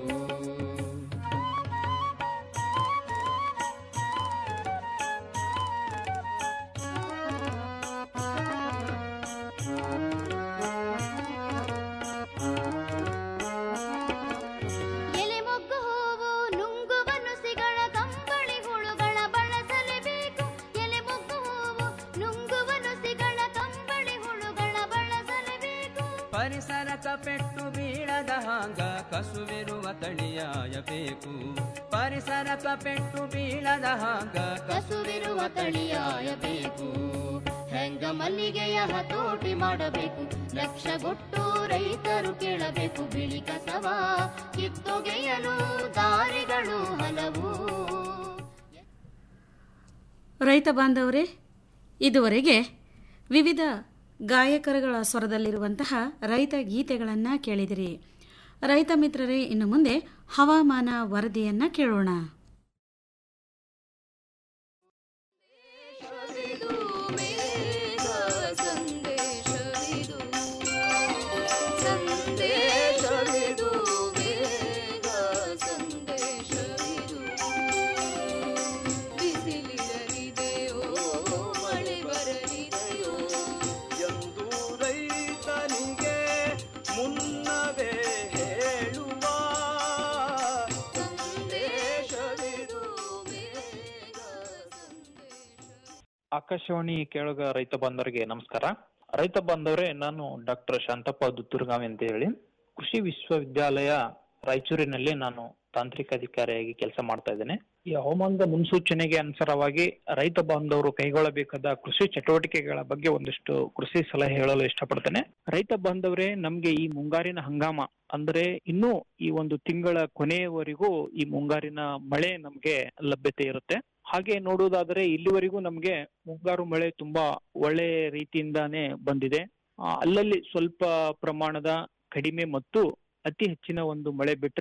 ಎಲೆ ಮೊಗ್ಗು ಹೂವು ನುಂಗುವ ನುಸಿಗಳ ಕಂಬಳಿ ಹುಳುಗಳ ಬಳಸಲೇಬೇಕು ಎಲೆ ಮೊಗ್ಗು ಹೂವು ನುಂಗುವ ನುಸಿಗಳ ಕಂಬಳಿ ಹುಳುಗಳ ಬಳಸಲೇಬೇಕು ಪರಿಸರಕ ಪೆಟ್ಟು ಬೀಳದ ಹಾಂಗ ಕಸುವಿರುವ ತಳಿಯಾಯಬೇಕು ಪರಿಸರಕ ಪೆಟ್ಟು ಬೀಳದ ಹಾಂಗ ಕಸುವಿರುವ ತಳಿಯಾಯಬೇಕು ಹೆಂಗ ಮಲ್ಲಿಗೆಯ ಹತೋಟಿ ಮಾಡಬೇಕು ಲಕ್ಷಗೊಟ್ಟು ರೈತರು ಕೇಳಬೇಕು ಬಿಳಿ ಕಸವ ಕಿತ್ತೊಗೆಯಲು ದಾರಿಗಳು ಹಲವು ರೈತ ಬಾಂಧವರೇ ಇದುವರೆಗೆ ವಿವಿಧ ಗಾಯಕರುಗಳ ಸ್ವರದಲ್ಲಿರುವಂತಹ ರೈತ ಗೀತೆಗಳನ್ನು ಕೇಳಿದಿರಿ ರೈತ ಮಿತ್ರರೇ ಇನ್ನು ಮುಂದೆ ಹವಾಮಾನ ವರದಿಯನ್ನು ಕೇಳೋಣ ಎಂದು ರೈತನಿಗೆ ಮುನ್ನವೇ ಹೇಳುವ ಸಂದೇಶವಿದು ಆಕಾಶವಾಣಿ ಕೇಳುಗ ರೈತ ಬಾಂಧವರಿಗೆ ನಮಸ್ಕಾರ ರೈತ ಬಾಂಧವರೇ ನಾನು ಡಾಕ್ಟರ್ ಶಾಂತಪ್ಪ ದುತ್ತೂರ್ಗಾವಿ ಅಂತ ಹೇಳಿ ಕೃಷಿ ವಿಶ್ವವಿದ್ಯಾಲಯ ರಾಯಚೂರಿನಲ್ಲಿ ನಾನು ತಾಂತ್ರಿಕ ಅಧಿಕಾರಿಯಾಗಿ ಕೆಲಸ ಮಾಡ್ತಾ ಇದ್ದೇನೆ ಈ ಹವಾಮಾನದ ಮುನ್ಸೂಚನೆಗೆ ಅನುಸಾರವಾಗಿ ರೈತ ಬಾಂಧವರು ಕೈಗೊಳ್ಳಬೇಕಾದ ಕೃಷಿ ಚಟುವಟಿಕೆಗಳ ಬಗ್ಗೆ ಒಂದಿಷ್ಟು ಕೃಷಿ ಸಲಹೆ ಹೇಳಲು ಇಷ್ಟಪಡ್ತೇನೆ ರೈತ ಬಾಂಧವರೇ ನಮ್ಗೆ ಈ ಮುಂಗಾರಿನ ಹಂಗಾಮ ಅಂದ್ರೆ ಇನ್ನೂ ಈ ಒಂದು ತಿಂಗಳ ಕೊನೆಯವರೆಗೂ ಈ ಮುಂಗಾರಿನ ಮಳೆ ನಮ್ಗೆ ಲಭ್ಯತೆ ಇರುತ್ತೆ ಹಾಗೆ ನೋಡುವುದಾದರೆ ಇಲ್ಲಿವರೆಗೂ ನಮ್ಗೆ ಮುಂಗಾರು ಮಳೆ ತುಂಬಾ ಒಳ್ಳೆ ರೀತಿಯಿಂದಾನೇ ಬಂದಿದೆ ಆ, ಅಲ್ಲಲ್ಲಿ ಸ್ವಲ್ಪ ಪ್ರಮಾಣದ ಕಡಿಮೆ ಮತ್ತು ಅತಿ ಹೆಚ್ಚಿನ ಒಂದು ಮಳೆ ಬಿಟ್ರೆ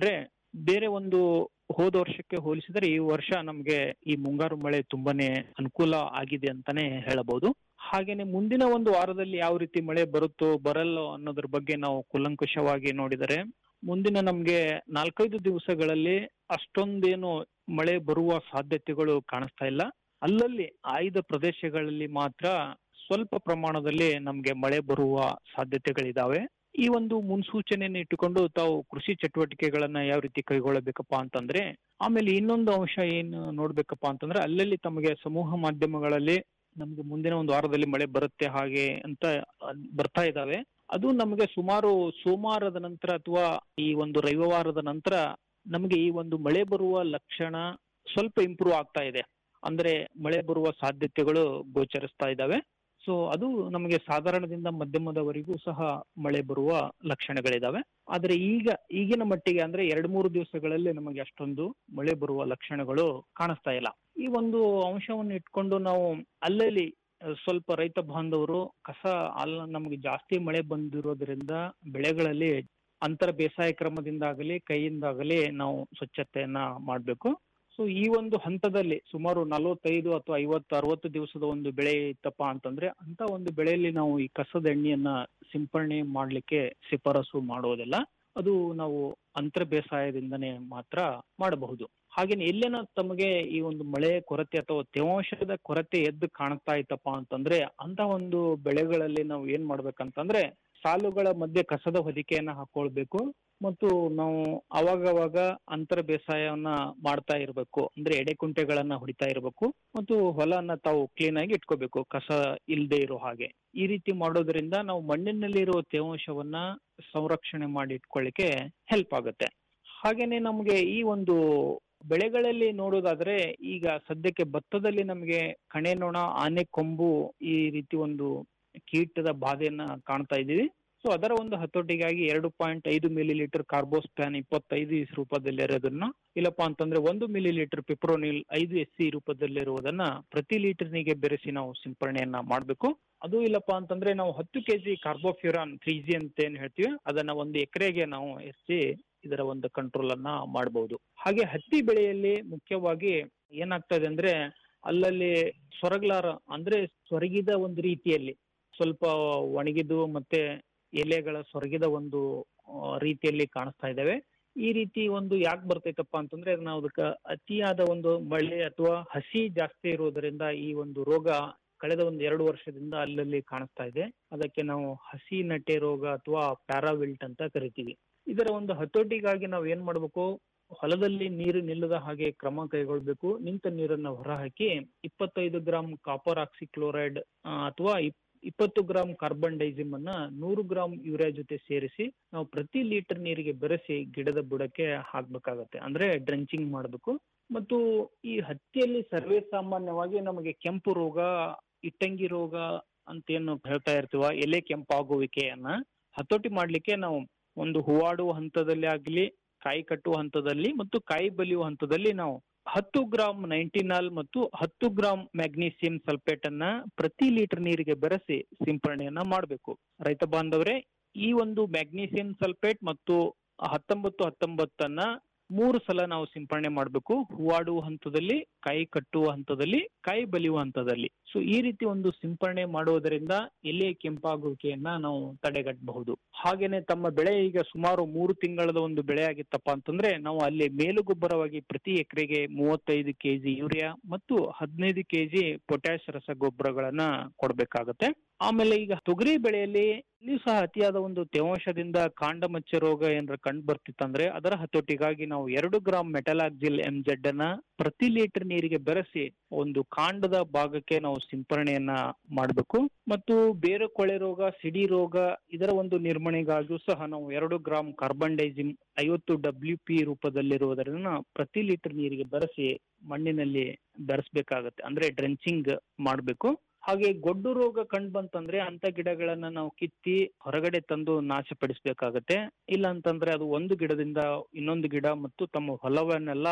ಬೇರೆ ಒಂದು ಹೋದ ವರ್ಷಕ್ಕೆ ಹೋಲಿಸಿದರೆ ಈ ವರ್ಷ ನಮಗೆ ಈ ಮುಂಗಾರು ಮಳೆ ತುಂಬಾನೇ ಅನುಕೂಲ ಆಗಿದೆ ಅಂತಾನೆ ಹೇಳಬಹುದು ಹಾಗೇನೆ ಮುಂದಿನ ಒಂದು ವಾರದಲ್ಲಿ ಯಾವ ರೀತಿ ಮಳೆ ಬರುತ್ತೋ ಬರಲ್ಲೋ ಅನ್ನೋದ್ರ ಬಗ್ಗೆ ನಾವು ಕೂಲಂಕುಷವಾಗಿ ನೋಡಿದರೆ ಮುಂದಿನ ನಮ್ಗೆ ನಾಲ್ಕೈದು ದಿವಸಗಳಲ್ಲಿ ಅಷ್ಟೊಂದೇನು ಮಳೆ ಬರುವ ಸಾಧ್ಯತೆಗಳು ಕಾಣಿಸ್ತಾ ಇಲ್ಲ ಅಲ್ಲಲ್ಲಿ ಆಯ್ದ ಪ್ರದೇಶಗಳಲ್ಲಿ ಮಾತ್ರ ಸ್ವಲ್ಪ ಪ್ರಮಾಣದಲ್ಲಿ ನಮ್ಗೆ ಮಳೆ ಬರುವ ಸಾಧ್ಯತೆಗಳಿದಾವೆ ಈ ಒಂದು ಮುನ್ಸೂಚನೆಯನ್ನು ಇಟ್ಟುಕೊಂಡು ತಾವು ಕೃಷಿ ಚಟುವಟಿಕೆಗಳನ್ನ ಯಾವ ರೀತಿ ಕೈಗೊಳ್ಳಬೇಕಪ್ಪ ಅಂತಂದ್ರೆ ಆಮೇಲೆ ಇನ್ನೊಂದು ಅಂಶ ಏನು ನೋಡ್ಬೇಕಪ್ಪ ಅಂತಂದ್ರೆ ಅಲ್ಲಲ್ಲಿ ತಮಗೆ ಸಮೂಹ ಮಾಧ್ಯಮಗಳಲ್ಲಿ ನಮ್ಗೆ ಮುಂದಿನ ಒಂದು ವಾರದಲ್ಲಿ ಮಳೆ ಬರುತ್ತೆ ಹಾಗೆ ಅಂತ ಅದ್ ಬರ್ತಾ ಇದಾವೆ ಅದು ನಮಗೆ ಸುಮಾರು ಸೋಮವಾರದ ನಂತರ ಅಥವಾ ಈ ಒಂದು ರವಿವಾರದ ನಂತರ ನಮಗೆ ಈ ಒಂದು ಮಳೆ ಬರುವ ಲಕ್ಷಣ ಸ್ವಲ್ಪ ಇಂಪ್ರೂವ್ ಆಗ್ತಾ ಇದೆ ಅಂದ್ರೆ ಮಳೆ ಬರುವ ಸಾಧ್ಯತೆಗಳು ಗೋಚರಿಸ್ತಾ ಇದ್ದಾವೆ ಸೊ ಅದು ನಮಗೆ ಸಾಧಾರಣದಿಂದ ಮಧ್ಯಮದವರೆಗೂ ಸಹ ಮಳೆ ಬರುವ ಲಕ್ಷಣಗಳಿದಾವೆ ಆದ್ರೆ ಈಗ ಈಗಿನ ಮಟ್ಟಿಗೆ ಅಂದ್ರೆ ಎರಡ್ ಮೂರು ದಿವಸಗಳಲ್ಲಿ ನಮಗೆ ಅಷ್ಟೊಂದು ಮಳೆ ಬರುವ ಲಕ್ಷಣಗಳು ಕಾಣಿಸ್ತಾ ಇಲ್ಲ ಈ ಒಂದು ಅಂಶವನ್ನು ಇಟ್ಕೊಂಡು ನಾವು ಅಲ್ಲಲ್ಲಿ ಅಹ್, ಸ್ವಲ್ಪ ರೈತ ಬಾಂಧವರು ಕಸ ಅಲ್ಲ ನಮಗೆ ಜಾಸ್ತಿ ಮಳೆ ಬಂದಿರೋದ್ರಿಂದ ಬೆಳೆಗಳಲ್ಲಿ ಅಂತರ ಬೇಸಾಯ ಕ್ರಮದಿಂದಾಗಲಿ ಕೈಯಿಂದಾಗಲಿ ನಾವು ಸ್ವಚ್ಛತೆಯನ್ನ ಮಾಡಬೇಕು ಸೊ ಈ ಒಂದು ಹಂತದಲ್ಲಿ ಸುಮಾರು ನಲವತ್ತೈದು ಅಥವಾ ಐವತ್ತು ಅರವತ್ತು ದಿವಸದ ಒಂದು ಬೆಳೆ ಇತ್ತಪ್ಪ ಅಂತಂದ್ರೆ ಅಂತ ಒಂದು ಬೆಳೆಯಲ್ಲಿ ನಾವು ಈ ಕಸದ ಎಣ್ಣೆಯನ್ನ ಸಿಂಪರಣೆ ಮಾಡ್ಲಿಕ್ಕೆ ಶಿಫಾರಸು ಮಾಡೋದಿಲ್ಲ ಅದು ನಾವು ಅಂತರ ಬೇಸಾಯದಿಂದನೇ ಮಾತ್ರ ಮಾಡಬಹುದು ಹಾಗೇನೆ ಎಲ್ಲೇನ ತಮಗೆ ಈ ಒಂದು ಮಳೆ ಕೊರತೆ ಅಥವಾ ತೇವಾಂಶದ ಕೊರತೆ ಎದ್ದು ಕಾಣ್ತಾ ಇತ್ತಪ್ಪ ಅಂತಂದ್ರೆ ಅಂತ ಒಂದು ಬೆಳೆಗಳಲ್ಲಿ ನಾವು ಏನ್ ಮಾಡ್ಬೇಕಂತಂದ್ರೆ ಸಾಲುಗಳ ಮಧ್ಯೆ ಕಸದ ಹೊದಿಕೆಯನ್ನ ಹಾಕೊಳ್ಬೇಕು ಮತ್ತು ನಾವು ಅವಾಗವಾಗ ಅಂತರ ಬೇಸಾಯವನ್ನ ಮಾಡ್ತಾ ಇರಬೇಕು ಅಂದ್ರೆ ಎಡೆಕುಂಟೆಗಳನ್ನ ಹೊಡಿತಾ ಇರಬೇಕು ಮತ್ತು ಹೊಲನ ತಾವು ಕ್ಲೀನ್ ಆಗಿ ಇಟ್ಕೋಬೇಕು ಕಸ ಇಲ್ಲದೆ ಇರೋ ಹಾಗೆ ಈ ರೀತಿ ಮಾಡೋದ್ರಿಂದ ನಾವು ಮಣ್ಣಿನಲ್ಲಿರುವ ತೇವಾಂಶವನ್ನ ಸಂರಕ್ಷಣೆ ಮಾಡಿ ಇಟ್ಕೊಳ್ಳಿಕ್ಕೆ ಹೆಲ್ಪ್ ಆಗುತ್ತೆ ಹಾಗೇನೆ ನಮಗೆ ಈ ಒಂದು ಬೆಳೆಗಳಲ್ಲಿ ನೋಡೋದಾದ್ರೆ ಈಗ ಸದ್ಯಕ್ಕೆ ಭತ್ತದಲ್ಲಿ ನಮಗೆ ಕಣೆ ನೊಣ ಆನೆ ಕೊಂಬು ಈ ರೀತಿ ಒಂದು ಕೀಟದ ಬಾಧೆಯನ್ನ ಕಾಣ್ತಾ ಇದ್ದೀವಿ ಸೊ ಅದರ ಒಂದು ಹತೋಟಿಗಾಗಿ ಎರಡು ಪಾಯಿಂಟ್ ಐದು ಮಿಲಿ ಲೀಟರ್ ಕಾರ್ಬೋಸ್ಪ್ಯಾನ್ ಇಪ್ಪತ್ತೈದು ಇಸ್ ರೂಪದಲ್ಲಿರೋದನ್ನ ಇಲ್ಲಪ್ಪ ಅಂತಂದ್ರೆ ಒಂದು ಮಿಲಿ ಲೀಟರ್ ಪಿಪ್ರೋನಿಲ್ ಐದು ಎಸ್ ಸಿ ರೂಪದಲ್ಲಿರುವುದನ್ನ ಪ್ರತಿ ಲೀಟರ್ನಿಗೆ ಬೆರೆಸಿ ನಾವು ಸಿಂಪರಣೆಯನ್ನ ಮಾಡಬೇಕು ಅದು ಇಲ್ಲಪ್ಪ ಅಂತಂದ್ರೆ ನಾವು ಹತ್ತು ಕೆಜಿ ಕಾರ್ಬೋಫ್ಯೂರಾನ್ ತ್ರೀ ಜಿ ಅಂತ ಏನ್ ಹೇಳ್ತೀವಿ ಅದನ್ನ ಒಂದು ಎಕರೆಗೆ ನಾವು ಎರ್ಸಿ ಇದರ ಒಂದು ಕಂಟ್ರೋಲ್ ಅನ್ನ ಮಾಡಬಹುದು ಹಾಗೆ ಹತ್ತಿ ಬೆಳೆಯಲ್ಲಿ ಮುಖ್ಯವಾಗಿ ಏನಾಗ್ತದೆ ಅಂದ್ರೆ ಅಲ್ಲಲ್ಲಿ ಸೊರಗ್ಲಾರ ಅಂದ್ರೆ ಸೊರಗಿದ ಒಂದು ರೀತಿಯಲ್ಲಿ ಸ್ವಲ್ಪ ಒಣಗಿದ್ದು ಮತ್ತೆ ಎಲೆಗಳ ಸೊರಗಿದ ಒಂದು ಆ, ರೀತಿಯಲ್ಲಿ ಕಾಣಿಸ್ತಾ ಇದ್ದಾವೆ ಈ ರೀತಿ ಒಂದು ಯಾಕೆ ಬರ್ತೈತಪ್ಪ ಅಂತಂದ್ರೆ ನಾವು ಅದಕ್ಕೆ ಅತಿಯಾದ ಒಂದು ಮಳೆ ಅಥವಾ ಹಸಿ ಜಾಸ್ತಿ ಇರುವುದರಿಂದ ಈ ಒಂದು ರೋಗ ಕಳೆದ ಒಂದು ಎರಡು ವರ್ಷದಿಂದ ಅಲ್ಲಲ್ಲಿ ಕಾಣಿಸ್ತಾ ಇದೆ ಅದಕ್ಕೆ ನಾವು ಹಸಿ ನಟೆ ರೋಗ ಅಥವಾ ಪ್ಯಾರಾವಿಲ್ಟ್ ಅಂತ ಕರಿತೀವಿ ಇದರ ಒಂದು ಹತೋಟಿಗಾಗಿ ನಾವು ಏನ್ ಮಾಡ್ಬೇಕು ಹೊಲದಲ್ಲಿ ನೀರು ನಿಲ್ಲದ ಹಾಗೆ ಕ್ರಮ ಕೈಗೊಳ್ಬೇಕು ನಿಂತ ನೀರನ್ನ ಹೊರಹಾಕಿ ಇಪ್ಪತ್ತೈದು ಗ್ರಾಂ ಕಾಪರ್ ಆಕ್ಸಿಕ್ಲೋರೈಡ್ ಅಥವಾ ಇಪ್- ಇಪ್ಪತ್ತು ಗ್ರಾಂ ಕಾರ್ಬನ್ ಡೈಸಿಮ್ ಅನ್ನ ನೂರು ಗ್ರಾಂ ಯೂರಿಯಾ ಜೊತೆ ಸೇರಿಸಿ ನಾವು ಪ್ರತಿ ಲೀಟರ್ ನೀರಿಗೆ ಬೆರೆಸಿ ಗಿಡದ ಬುಡಕ್ಕೆ ಹಾಕ್ಬೇಕಾಗತ್ತೆ ಅಂದ್ರೆ ಡ್ರೆಂಚಿಂಗ್ ಮಾಡಬೇಕು ಮತ್ತು ಈ ಹತ್ತಿಯಲ್ಲಿ ಸರ್ವೇ ಸಾಮಾನ್ಯವಾಗಿ ನಮಗೆ ಕೆಂಪು ರೋಗ ಇಟ್ಟಂಗಿ ರೋಗ ಅಂತ ಏನು ಹೇಳ್ತಾ ಇರ್ತೀವ ಎಲೆ ಕೆಂಪಾಗುವಿಕೆಯನ್ನ ಹತೋಟಿ ಮಾಡ್ಲಿಕ್ಕೆ ನಾವು ಒಂದು ಹೂವಾಡುವ ಹಂತದಲ್ಲಿ ಆಗ್ಲಿ ಕಾಯಿ ಕಟ್ಟುವ ಹಂತದಲ್ಲಿ ಮತ್ತು ಕಾಯಿ ಬಲಿಯುವ ಹಂತದಲ್ಲಿ ನಾವು ಹತ್ತು ಗ್ರಾಂ ನೈಂಟಿನಾಲ್ ಮತ್ತು ಹತ್ತು ಗ್ರಾಂ ಮ್ಯಾಗ್ನೀಸಿಯಂ ಸಲ್ಫೇಟ್ ಅನ್ನ ಪ್ರತಿ ಲೀಟರ್ ನೀರಿಗೆ ಬೆರೆಸಿ ಸಿಂಪರಣೆಯನ್ನ ಮಾಡಬೇಕು ರೈತ ಬಾಂಧವರೇ ಈ ಒಂದು ಮ್ಯಾಗ್ನೀಸಿಯಂ ಸಲ್ಫೇಟ್ ಮತ್ತು ಹತ್ತೊಂಬತ್ತು ಹತ್ತೊಂಬತ್ತನ್ನ ಮೂರು ಸಲ ನಾವು ಸಿಂಪರಣೆ ಮಾಡಬೇಕು ಹೂವಾಡುವ ಹಂತದಲ್ಲಿ ಕಾಯಿ ಕಟ್ಟುವ ಹಂತದಲ್ಲಿ ಕಾಯಿ ಬಲಿಯುವ ಹಂತದಲ್ಲಿ ಸೊ ಈ ರೀತಿ ಒಂದು ಸಿಂಪರಣೆ ಮಾಡುವುದರಿಂದ ಎಲೆ ಕೆಂಪಾಗುವಿಕೆಯನ್ನ ನಾವು ತಡೆಗಟ್ಟಬಹುದು ಹಾಗೇನೆ ತಮ್ಮ ಬೆಳೆ ಈಗ ಸುಮಾರು ಮೂರು ತಿಂಗಳದ ಒಂದು ಬೆಳೆ ಆಗಿತ್ತಪ್ಪ ಅಂತಂದ್ರೆ ನಾವು ಅಲ್ಲಿ ಮೇಲು ಗೊಬ್ಬರವಾಗಿ ಪ್ರತಿ ಎಕರೆಗೆ ಮೂವತ್ತೈದು ಕೆಜಿ ಯೂರಿಯಾ ಮತ್ತು ಹದಿನೈದು ಕೆಜಿ ಪೊಟ್ಯಾಶ್ ರಸಗೊಬ್ಬರಗಳನ್ನ ಕೊಡಬೇಕಾಗತ್ತೆ ಆಮೇಲೆ ಈಗ ತೊಗರಿ ಬೆಳೆಯಲ್ಲಿ ಇಲ್ಲಿಯೂ ಸಹ ಅತಿಯಾದ ಒಂದು ತೇವಾಂಶದಿಂದ ಕಾಂಡ ಮಚ್ಚೆ ರೋಗ ಏನಾರ ಕಂಡು ಬರ್ತಿತ್ತಂದ್ರೆ ಅದರ ಹತೋಟಿಗಾಗಿ ನಾವು ಎರಡು ಗ್ರಾಂ ಮೆಟಲಾಕ್ಸಿಲ್ ಎಂ ಜೆಡ್ ಅನ್ನ ಪ್ರತಿ ಲೀಟರ್ ನೀರಿಗೆ ಬೆರೆಸಿ ಒಂದು ಕಾಂಡದ ಭಾಗಕ್ಕೆ ನಾವು ಸಿಂಪರಣೆಯನ್ನ ಮಾಡಬೇಕು ಮತ್ತು ಬೇರೆ ಕೊಳೆ ರೋಗ ಸಿಡಿ ರೋಗ ಇದರ ಒಂದು ನಿರ್ವಹಣೆಗಾಗಿಯೂ ಸಹ ನಾವು ಎರಡು ಗ್ರಾಂ ಕಾರ್ಬನ್ ಡೈಸಿಮ್ ಐವತ್ತು ಡಬ್ಲ್ಯೂ ಪಿ ರೂಪದಲ್ಲಿರುವುದರಿಂದ ಪ್ರತಿ ಲೀಟರ್ ನೀರಿಗೆ ಬೆರೆಸಿ ಮಣ್ಣಿನಲ್ಲಿ ಬೆರೆಸ್ಬೇಕಾಗತ್ತೆ ಅಂದ್ರೆ ಡ್ರೆಂಚಿಂಗ್ ಮಾಡಬೇಕು ಹಾಗೆ ಗೊಡ್ಡು ರೋಗ ಕಂಡು ಬಂತಂದ್ರೆ ಅಂತ ಗಿಡಗಳನ್ನ ನಾವು ಕಿತ್ತಿ ಹೊರಗಡೆ ತಂದು ನಾಶಪಡಿಸ್ಬೇಕಾಗತ್ತೆ ಇಲ್ಲ ಅಂತಂದ್ರೆ ಅದು ಒಂದು ಗಿಡದಿಂದ ಇನ್ನೊಂದು ಗಿಡ ಮತ್ತು ತಮ್ಮ ಹೊಲವನ್ನೆಲ್ಲ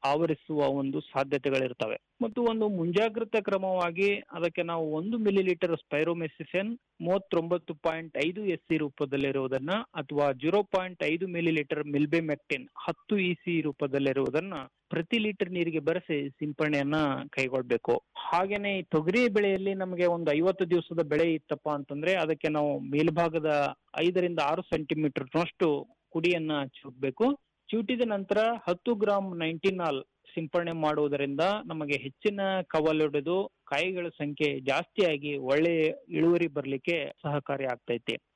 ಆವರಿಸುವ ಒಂದು ಸಾಧ್ಯತೆಗಳಿರ್ತವೆ ಮತ್ತು ಒಂದು ಮುಂಜಾಗ್ರತಾ ಕ್ರಮವಾಗಿ ಅದಕ್ಕೆ ನಾವು ಒಂದು ಮಿಲಿ ಲೀಟರ್ ಸ್ಪೈರೋಮೆಸಿಸನ್ ಮೂವತ್ತೊಂಬತ್ತು ಪಾಯಿಂಟ್ ಐದು ಎಸ್ ಸಿ ರೂಪದಲ್ಲಿರುವುದನ್ನ ಅಥವಾ ಜೀರೋ ಪಾಯಿಂಟ್ ಐದು ಮಿಲಿ ಲೀಟರ್ ಮಿಲ್ಬೆಮೆಕ್ಟಿನ್ ಹತ್ತು ಇ ಸಿ ರೂಪದಲ್ಲಿರುವುದನ್ನ ಪ್ರತಿ ಲೀಟರ್ ನೀರಿಗೆ ಬೆರೆಸಿ ಸಿಂಪರಣೆಯನ್ನ ಕೈಗೊಳ್ಬೇಕು ಹಾಗೇನೆ ಈ ತೊಗರಿ ಬೆಳೆಯಲ್ಲಿ ನಮಗೆ ಒಂದು ಐವತ್ತು ದಿವಸದ ಬೆಳೆ ಇತ್ತಪ್ಪ ಅಂತಂದ್ರೆ ಅದಕ್ಕೆ ನಾವು ಮೇಲ್ಭಾಗದ ಐದರಿಂದ ಆರು ಸೆಂಟಿಮೀಟರ್ನಷ್ಟು ಕುಡಿಯನ್ನ ಚಿವುಟ್ಬೇಕು ಚಿವುಟಿದ ನಂತರ ಹತ್ತು ಗ್ರಾಂ ನೈಂಟಿನಾಲ್ ಸಿಂಪರಣೆ ಮಾಡುವುದರಿಂದ ನಮಗೆ ಹೆಚ್ಚಿನ ಕವಲೊಡೆದು ಕಾಯಿಗಳ ಸಂಖ್ಯೆ ಜಾಸ್ತಿಯಾಗಿ ಒಳ್ಳೆಯ ಇಳುವರಿ ಬರಲಿಕ್ಕೆ ಸಹಕಾರಿ ಆಗ್ತೈತಿ